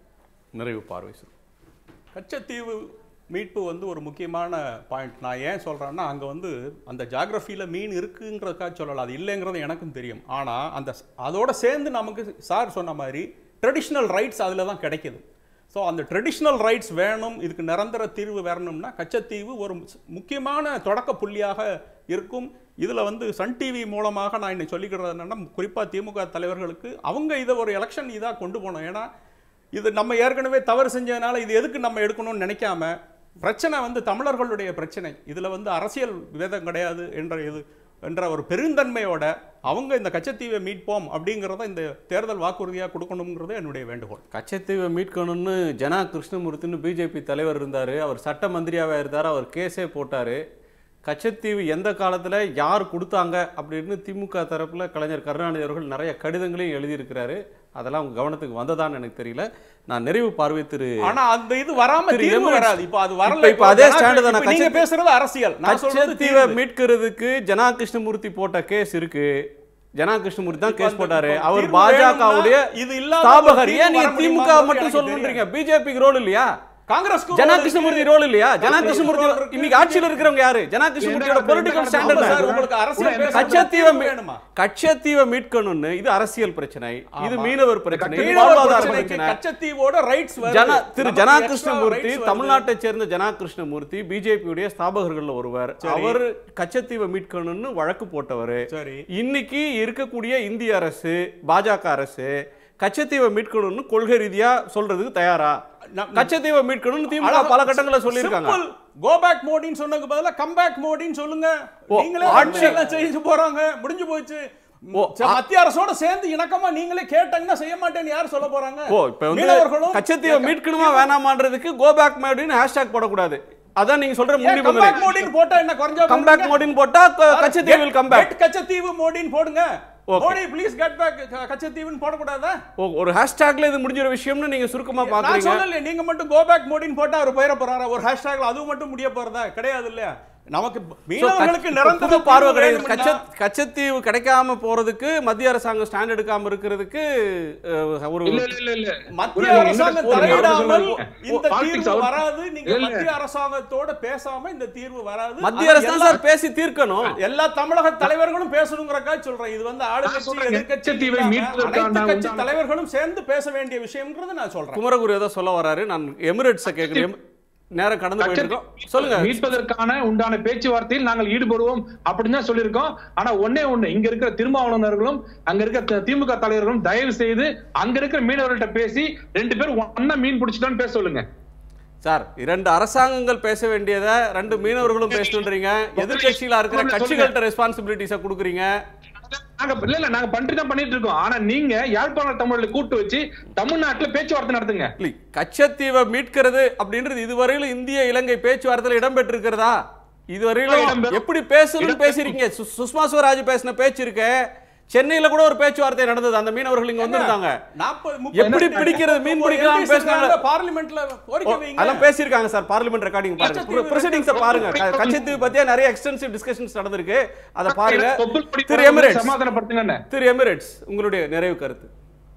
நிறைவு பார்வை சார் கச்சத்தீவு மீட்பு வந்து ஒரு முக்கியமான பாயிண்ட் நான் ஏன் சொல்கிறேன்னா அங்கே வந்து அந்த ஜாகிரஃபியில் மீன் இருக்குங்கிறதுக்காக சொல்லலாம் அது இல்லைங்கிறது எனக்கும் தெரியும் ஆனால் அந்த அதோட சேர்ந்து நமக்கு சார் சொன்ன மாதிரி ட்ரெடிஷ்னல் ரைட்ஸ் அதில் தான் கிடைக்குது ஸோ அந்த ட்ரெடிஷ்னல் ரைட்ஸ் வேணும் இதுக்கு நிரந்தர தீர்வு வரணும்னா கச்சத்தீவு ஒரு முஸ்- முக்கியமான தொடக்க புள்ளியாக இருக்கும் இதில் வந்து சன் டிவி மூலமாக நான் இன்னைக்கு சொல்லிக்கிறது என்னன்னா குறிப்பாக திமுக தலைவர்களுக்கு அவங்க இதை ஒரு எலெக்ஷன் இதாக கொண்டு போகணும் ஏன்னா இது நம்ம ஏற்கனவே தவறு செஞ்சதுனால இது எதுக்கு நம்ம எடுக்கணும்னு நினைக்காம பிரச்சனை வந்து தமிழர்களுடைய பிரச்சனை இதில் வந்து அரசியல் விதம் கிடையாது என்ற இது என்ற ஒரு பெருந்தன்மையோட அவங்க இந்த கச்சத்தீவை மீட்போம் அப்படிங்கிறத இந்த தேர்தல் வாக்குறுதியாக கொடுக்கணுங்கிறது என்னுடைய வேண்டுகோள் கச்சத்தீவை மீட்கணும்னு ஜனா கிருஷ்ணமூர்த்தின்னு பிஜேபி தலைவர் இருந்தார் அவர் சட்ட மந்திரியாவே இருந்தார் அவர் கேஸே போட்டார் கச்சத்தீவு எந்த காலத்தில் யார் கொடுத்தாங்க அப்படின்னு திமுக தரப்பில் கலைஞர் கருணாநிதி அவர்கள் நிறைய கடிதங்களையும் எழுதியிருக்கிறாரு அதெல்லாம் உங்க கவனத்துக்கு வந்ததான்னு எனக்கு தெரியல நான் நிறைவு பார்வை திரு ஆனா அந்த இது வராம திரு தீர்வு எம்எல்ஏ வராது இப்போ அது வரல இப்ப- இப்ப அதே ஜனா- ஸ்டாண்டு தானே இப்ப நீங்க கச்சத்தீவு- பேசுறது அரசியல் நான் சொல்றது கச்சத்தீவை தீர்வு. மீட்கிறதுக்கு ஜனா கிருஷ்ணமூர்த்தி போட்ட கேஸ் இருக்கு ஜனா கிருஷ்ணமூர்த்தி தான் இப்ப கேஸ் அந்த போட்டாரு இப்ப அவர் தீர்வு பாஜகவுடைய வேணும்னா இது இல்லாத ஸ்தாபகர் ஒரு ஏன் நீங்க தீர்வு திமுக வர மட்டும் முடியுமா? சொல்லணுன்றீங்க பிஜேபிக்கு ரோல் இல்லையா காங்கிரஸ் ஜனா கிருஷ்ணமூர்த்தி ரோல் இல்லையா ஜனா கிருஷ்ணமூர்த்தி இன்னைக்கு ஆட்சியில் இருக்கிறவங்க யாரு ஜனா கிருஷ்ணமூர்த்தியோட பொலிட்டிக்கல் ஸ்டாண்டர்ட் சார் உங்களுக்கு அரசியல் பேச கச்சத்தீவை மீ- வேணுமா கச்சத்தீவை மீட்கணும்னு இது அரசியல் பிரச்சனை இது ஆமா. மீனவர் பிரச்சனை இது மீனவர் வாழ்வாதார பிரச்சனைக்கு பிரச்சனை கச்சத்தீவோட ரைட்ஸ் ஜனா திரு ஜனா கிருஷ்ணமூர்த்தி தமிழ்நாட்டை சேர்ந்த ஜனா கிருஷ்ணமூர்த்தி பிஜேபியுடைய ஸ்தாபகர்கள்ல ஒருவர் சரி. அவர் கச்சத்தீவை மீட்கணும்னு வழக்கு போட்டவர் சரி இன்னைக்கு இருக்கக்கூடிய இந்திய அரசு பாஜக அரசு கச்சத்தீவை மீட்கணும்னு கொள்கை ரீதியா சொல்றதுக்கு தயாரா கச்சத்தீவை மீட்கணும்னு திமுக பல கட்டங்களில் சொல்லியிருக்காங்க கோ பேக் மோடின்னு சொன்னதுக்கு பதிலா கம் பேக் மோடின்னு சொல்லுங்க ஓ, நீங்களே ஆட்சி- ஆட்சி எல்லாம் செய்து போறாங்க முடிஞ்சு போச்சு ஓ, சரி, ஆ- மத்திய அரசோட சேர்ந்து இணக்கமா நீங்களே கேட்டாங்கன்னா செய்ய மாட்டேன்னு யார் சொல்ல போறாங்க ஓ இப்ப வந்து மீனவர்களும் கச்சத்தீவை மீட்கணுமா வேணாமான்றதுக்கு கோ பேக் மோடின்னு ஹேஷ்டாக் போடக்கூடாது அதான் நீங்க சொல்ற ஏன் முன் come back நிபந்தனை மோடின்னு போட்டா என்ன குறைஞ்சா கம் பேக் மோடின்னு போட்டா க- Katchatheevu will come back Get Katchatheevu மோடின்னு போடுங்க Okay. Modi please get back கச்சத்தீவுன்னு போடக்கூடாதா ஓ, ஒரு ஹேஷ்டாக்ல இது முடிஞ்சிற விஷயம்னு நீங்க சுருக்கமா நான் பாக்குறீங்க சொல்லல நீங்க மட்டும் கோ பேக் மோடின்னு போட்டா அவர் போயிட போறாரா ஒரு ஹேஷ்டாக்ல அதுவும் மட்டும் முடிய போறதா கிடையாது இல்லையா நமக்கு So, மீனவர்களுக்கு கச்ச- நிரந்தர புது பார்வை தீர்வு கிடையாது வேணும்னா- கச்ச- கச்சத்தீவு கிடைக்காம போறதுக்கு மத்திய அரசாங்கம் ஸ்டாண்ட் எடுக்காம இருக்கிறதுக்கு அஹ், ஒரு இல்ல இல்ல இல்ல இல்ல மத்திய இல்ல, இல்ல, அரசாங்கம் இல்ல, இல்ல, தலையிடாமல் இல்ல, இந்த politics தீர்வு out. வராது நீங்க இல்ல, இல்ல. மத்திய அரசாங்கத்தோட பேசாம இந்த தீர்வு வராது மத்திய ஆனா அரசு தான் எல்லா- சார் பேசி தீர்க்கணும் எல்லா தமிழக தலைவர்களும் பேசணுங்கிறக்கா சொல்றேன் இது வந்து ஆளுங்கட்சி சொல்றேன், எதிர்க்கட்சி கச்சத்தீவை இல்லாம மீட்பதற்கான அனைத்து கட்சி உண்டான- தலைவர்களும் சேர்ந்து பேச வேண்டிய விஷயம்ன்றது நான் சொல்றேன் குமரகுரு ஏதோ சொல்ல வராரு நான் எமிரேட்ஸை கேட்கிறேன் நேரம் கடந்து போயிட்டு இருக்கோம் சொல்லுங்க மீட்பதற்கான உண்டான பேச்சுவார்த்தையில் நாங்கள் ஈடுபடுவோம் அப்படின்னு தான் சொல்லியிருக்கோம் ஆனா ஒண்ணே ஒண்ணு இங்க இருக்கிற திருமாவளவர்களும் அங்க இருக்கிற தி- திமுக தலைவர்களும் தயவு செய்து அங்க இருக்கிற மீனவர்கள்ட்ட பேசி ரெண்டு பேரும் ஒண்ணா மீன் பிடிச்சிட்டோன்னு பேச சொல்லுங்க சார் இரண்டு அரசாங்கங்கள் பேச வேண்டியதை ரெண்டு மீனவர்களும் பேசணுன்றீங்க எதிர்க்கட்சியில இருக்கிற கட்சிகள்கிட்ட ரெஸ்பான்சிபிலிட்டிஸை கொடுக்குறீங்க நாங்க இல்ல இல்ல நாங்க பண்ணிட்டு தான் பண்ணிட்டு இருக்கோம் ஆனா நீங்க யாழ்ப்பாண தமிழ்ல கூட்டு வச்சு தமிழ்நாட்டுல பேச்சுவார்த்தை நடத்துங்க இல்லை கச்சத்தீவை மீட்கிறது அப்படின்றது இதுவரையிலும் இந்திய இலங்கை பேச்சுவார்த்தையில் இடம்பெற்றிருக்கிறதா இதுவரையிலும் இடம்பெறும். எப்படி பேசணும்னு பேசிருக்கீங்க சு- சுஷ்மா ஸ்வராஜ் பேசின பேச்சு இருக்கு சென்னையில கூட ஒரு பேச்சுவார்த்தை நடந்தது அந்த மீனவர்கள் இங்க வந்திருந்தாங்க நாற்பது எப்படி பிடிக்கிறது மீன் பிடிக்கலாம் பேசினாங்க பார்லிமெண்ட்ல கோரிக்கை வைங்க அதெல்லாம் பேசியிருக்காங்க சார் பார்லிமெண்ட் ரெக்கார்டிங் பாருங்க கச்சத்தீவு ப்ரொசீடிங்ஸை பாருங்க க- கச்சத்தீவு பத்தியா நிறைய எக்ஸ்டென்சிவ் டிஸ்கஷன்ஸ் நடந்திருக்கு அதை பாருங்க தொப்புள் கொடி திரு எமிரேட்ஸ் சமாதானப்படுத்துங்க திரு எமிரேட்ஸ் உங்களுடைய நிறைவு கருத்து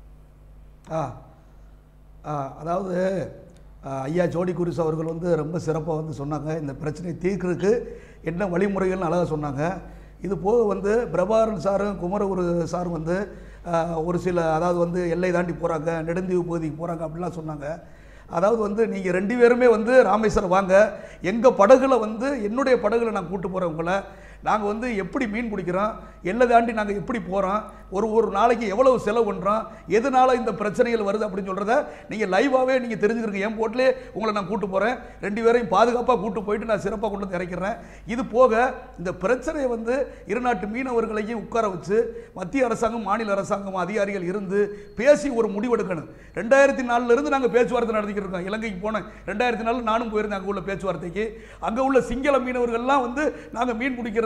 ஆ ஆ, அதாவது ஆ, ஐயா ஜோடி குருஸ் அவர்கள் வந்து ரொம்ப சிறப்பாக வந்து சொன்னாங்க இந்த பிரச்சனையை தீர்க்கிறதுக்கு என்ன வழிமுறைகள்னு அழகாக சொன்னாங்க இது போக வந்து பிரபாகரன் சாரும் குமரகுரு சாரும் வந்து ஆ, ஒரு சில அதாவது வந்து எல்லை தாண்டி போகிறாங்க நெடுந்தீவு பகுதிக்கு போகிறாங்க அப்படிலாம் சொன்னாங்க அதாவது வந்து நீங்கள் ரெண்டு பேருமே வந்து ராமேஸ்வரம் வாங்க எங்கள் படகுல வந்து என்னுடைய படகுல நான் கூட்டு போகிறேன் உங்களை நாங்கள் வந்து எப்படி மீன் பிடிக்கிறோம் எல்லை தாண்டி நாங்கள் எப்படி போகிறோம் ஒரு ஒரு நாளைக்கு எவ்வளவு செலவு பண்ணுறோம் எதனால இந்த பிரச்சனைகள் வருது அப்படின்னு சொல்கிறத நீங்கள் லைவாகவே நீங்கள் தெரிஞ்சுக்கிறீங்க என் போட்டிலே உங்களை நான் கூட்டு போகிறேன் ரெண்டு பேரையும் பாதுகாப்பாக கூட்டு போயிட்டு நான் சிறப்பாக கொண்டு வந்து இறக்கிறேன் இது போக இந்த பிரச்சனையை வந்து இரு நாட்டு மீனவர்களையும் உட்கார வச்சு மத்திய அரசாங்கம் மாநில அரசாங்கம் அதிகாரிகள் இருந்து பேசி ஒரு முடிவெடுக்கணும் ரெண்டாயிரத்தி நாலுலேருந்து நாங்கள் பேச்சுவார்த்தை நடத்திக்கிட்டு இருக்கோம் இலங்கைக்கு போனேன் ரெண்டாயிரத்தி நாலு நானும் போயிருந்தேன் அங்கே உள்ள பேச்சுவார்த்தைக்கு அங்கே உள்ள சிங்கள மீனவர்கள்லாம் வந்து நாங்கள் மீன் பிடிக்கிறத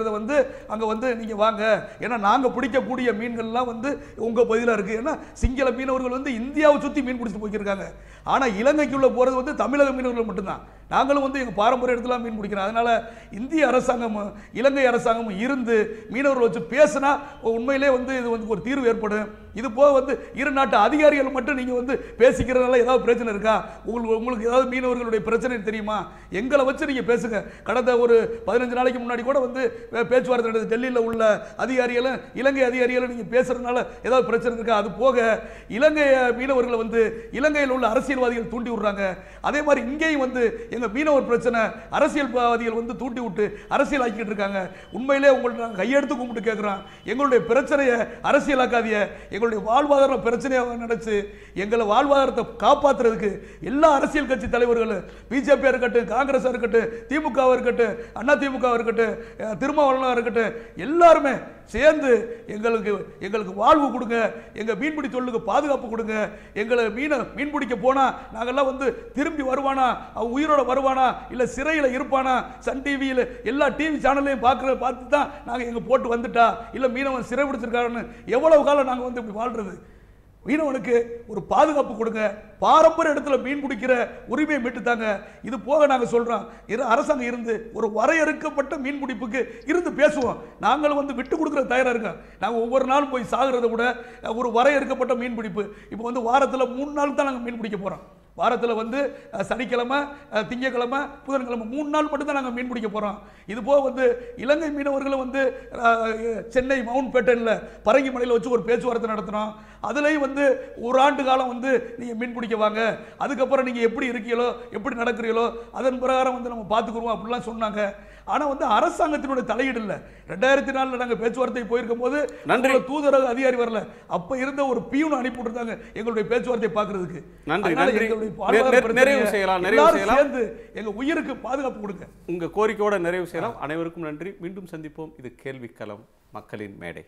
அப்படிங்கிறத வந்து அங்கே வந்து நீங்கள் வாங்க ஏன்னா நாங்கள் பிடிக்கக்கூடிய மீன்கள்லாம் வந்து உங்கள் பகுதியில் இருக்குது ஏன்னா சிங்கள மீனவர்கள் வந்து இந்தியாவை சுற்றி மீன் பிடிச்சிட்டு போய்க்கிருக்காங்க ஆனால் இலங்கைக்குள்ளே போகிறது வந்து தமிழக மீனவர்கள் மட்டும்தான் நாங்களும் வந்து எங்கள் பாரம்பரிய இடத்துல மீன் பிடிக்கிறோம் அதனால் இந்திய அரசாங்கமும் இலங்கை அரசாங்கமும் இருந்து மீனவர்கள் வச்சு பேசினா உண்மையிலே வந்து இது வந்து ஒரு தீர்வு ஏற்படும் இது போக வந்து இரு நாட்டு அதிகாரிகள் மட்டும் நீங்கள் வந்து பேசிக்கிறதுனால ஏதாவது பிரச்சனை இருக்கா உங்களுக்கு உங்களுக்கு ஏதாவது மீனவர்களுடைய பிரச்சனை தெரியுமா எங்களை வச்சு நீங்கள் பேசுங்க கடந்த ஒரு பதினஞ்சு நாளைக்கு முன்னாடி கூட வந்து பே- பேச்சுவார்த்தை நடந்தது டெல்லியில் உள்ள அதிகாரிகளும் இலங்கை அதிகாரிகளும் நீங்கள் பேசுறதுனால ஏதாவது பிரச்சனை இருக்கா அது போக இலங்கை மீனவர்களை வந்து இலங்கையில் உள்ள அரசியல்வாதிகள் தூண்டி விடுறாங்க அதே மாதிரி இங்கேயும் வந்து எங்க மீனவர் பிரச்சனை அரசியல்வாதிகள் வந்து தூண்டி விட்டு அரசியல் ஆக்கிட்டு இருக்காங்க உண்மையிலே உங்கள்ட்ட நாங்கள் கையெடுத்து கும்பிட்டு கேட்குறோம் எங்களுடைய பிரச்சனையை அரசியலாக்காதிய எங்களுடைய வாழ்வாதார பிரச்சனையாக நினைச்சு எங்களை வாழ்வாதாரத்தை காப்பாத்துறதுக்கு எல்லா அரசியல் கட்சி தலைவர்களும் பிஜேபியா இருக்கட்டும் காங்கிரஸா இருக்கட்டும் திமுக இருக்கட்டும் அண்ணா திமுக இருக்கட்டும் அஹ் திருமாவளவனா இருக்கட்டும் எல்லாருமே சேர்ந்து எங்களுக்கு எங்களுக்கு வாழ்வு கொடுங்க எங்க மீன்பிடி தொழிலுக்கு பாதுகாப்பு கொடுங்க எங்களை மீனை மீன் பிடிக்க போனா நாங்கெல்லாம் வந்து திரும்பி வருவானா அவன் உயிரோட வருவானா இல்ல சிறையில இருப்பானா சன் டிவியில் எல்லா டிவி சேனல்லையும் பார்க்குற பார்த்து தான் நாங்க எங்க போட்டு வந்துட்டா இல்ல மீனவன் சிறை பிடிச்சிருக்காருன்னு எவ்வளவு காலம் நாங்க வந்து இப்படி வாழ்றது மீனவனுக்கு ஒரு பாதுகாப்பு கொடுங்க பாரம்பரிய இடத்துல மீன் பிடிக்கிற உரிமையை மீட்டுத்தாங்க இது போக நாங்க சொல்றோம் இரு அரசாங்கம் இருந்து ஒரு வரையறுக்கப்பட்ட மீன் பிடிப்புக்கு இருந்து பேசுவோம் நாங்களும் வந்து விட்டு கொடுக்குற தயாரா இருக்கோம் நாங்க ஒவ்வொரு நாளும் போய் சாகுறத விட ஒரு வரையறுக்கப்பட்ட மீன் பிடிப்பு இப்போ வந்து வாரத்துல மூணு நாள் தான் நாங்க மீன் பிடிக்க போறோம் வாரத்தில் வந்து அஹ், சனிக்கிழமை அஹ், திங்கட்கிழமை புதன்கிழமை மூணு நாள் மட்டும்தான் நாங்கள் மீன் பிடிக்க போகிறோம் இது போக வந்து இலங்கை மீனவர்களும் வந்து அஹ், சென்னை மவுண்ட் பேட்டனில் பரங்கி மலையில் வச்சு ஒரு பேச்சுவார்த்தை நடத்தினோம் அதுலேயும் வந்து ஒரு ஆண்டு காலம் வந்து நீங்கள் மீன் பிடிக்க வாங்க அதுக்கப்புறம் நீங்கள் எப்படி இருக்கீங்களோ எப்படி நடக்கிறீங்களோ அதன் பிரகாரம் வந்து நம்ம பார்த்துக்குருவோம் அப்படிலாம் சொன்னாங்க ஆனால் வந்து அரசாங்கத்தினுடைய தலையீடு இல்லை ரெண்டாயிரத்தி நாலில் நாங்கள் பேச்சுவார்த்தை போயிருக்கும் போது நன்றி. உங்களோட தூதரக அதிகாரி வரல அப்போ இருந்த ஒரு பியூனை அனுப்பி விட்டுருந்தாங்க எங்களுடைய பேச்சுவார்த்தையை பார்க்கறதுக்கு நன்றி, அதனால நன்றி. எங்களுடைய நெ- வாழ்வாதார நெ- நிறைவு பிரச்சனையை செய்யலாம், நிறைவு எல்லாரும் செய்யலாம். சேர்ந்து எங்க உயிருக்கு பாதுகாப்பு கொடுங்க உங்க கோரிக்கையோட நிறைவு செய்யலாம் அனைவருக்கும் நன்றி மீண்டும் சந்திப்போம் இது கேள்விக்களம் மக்களின் மேடை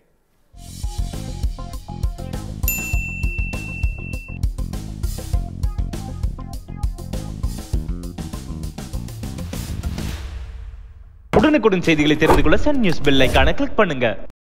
உடனுக்குடன் செய்திகளை தெரிந்து கொள்ள சன் நியூஸ் பெல் ஐகானை கிளிக் பண்ணுங்க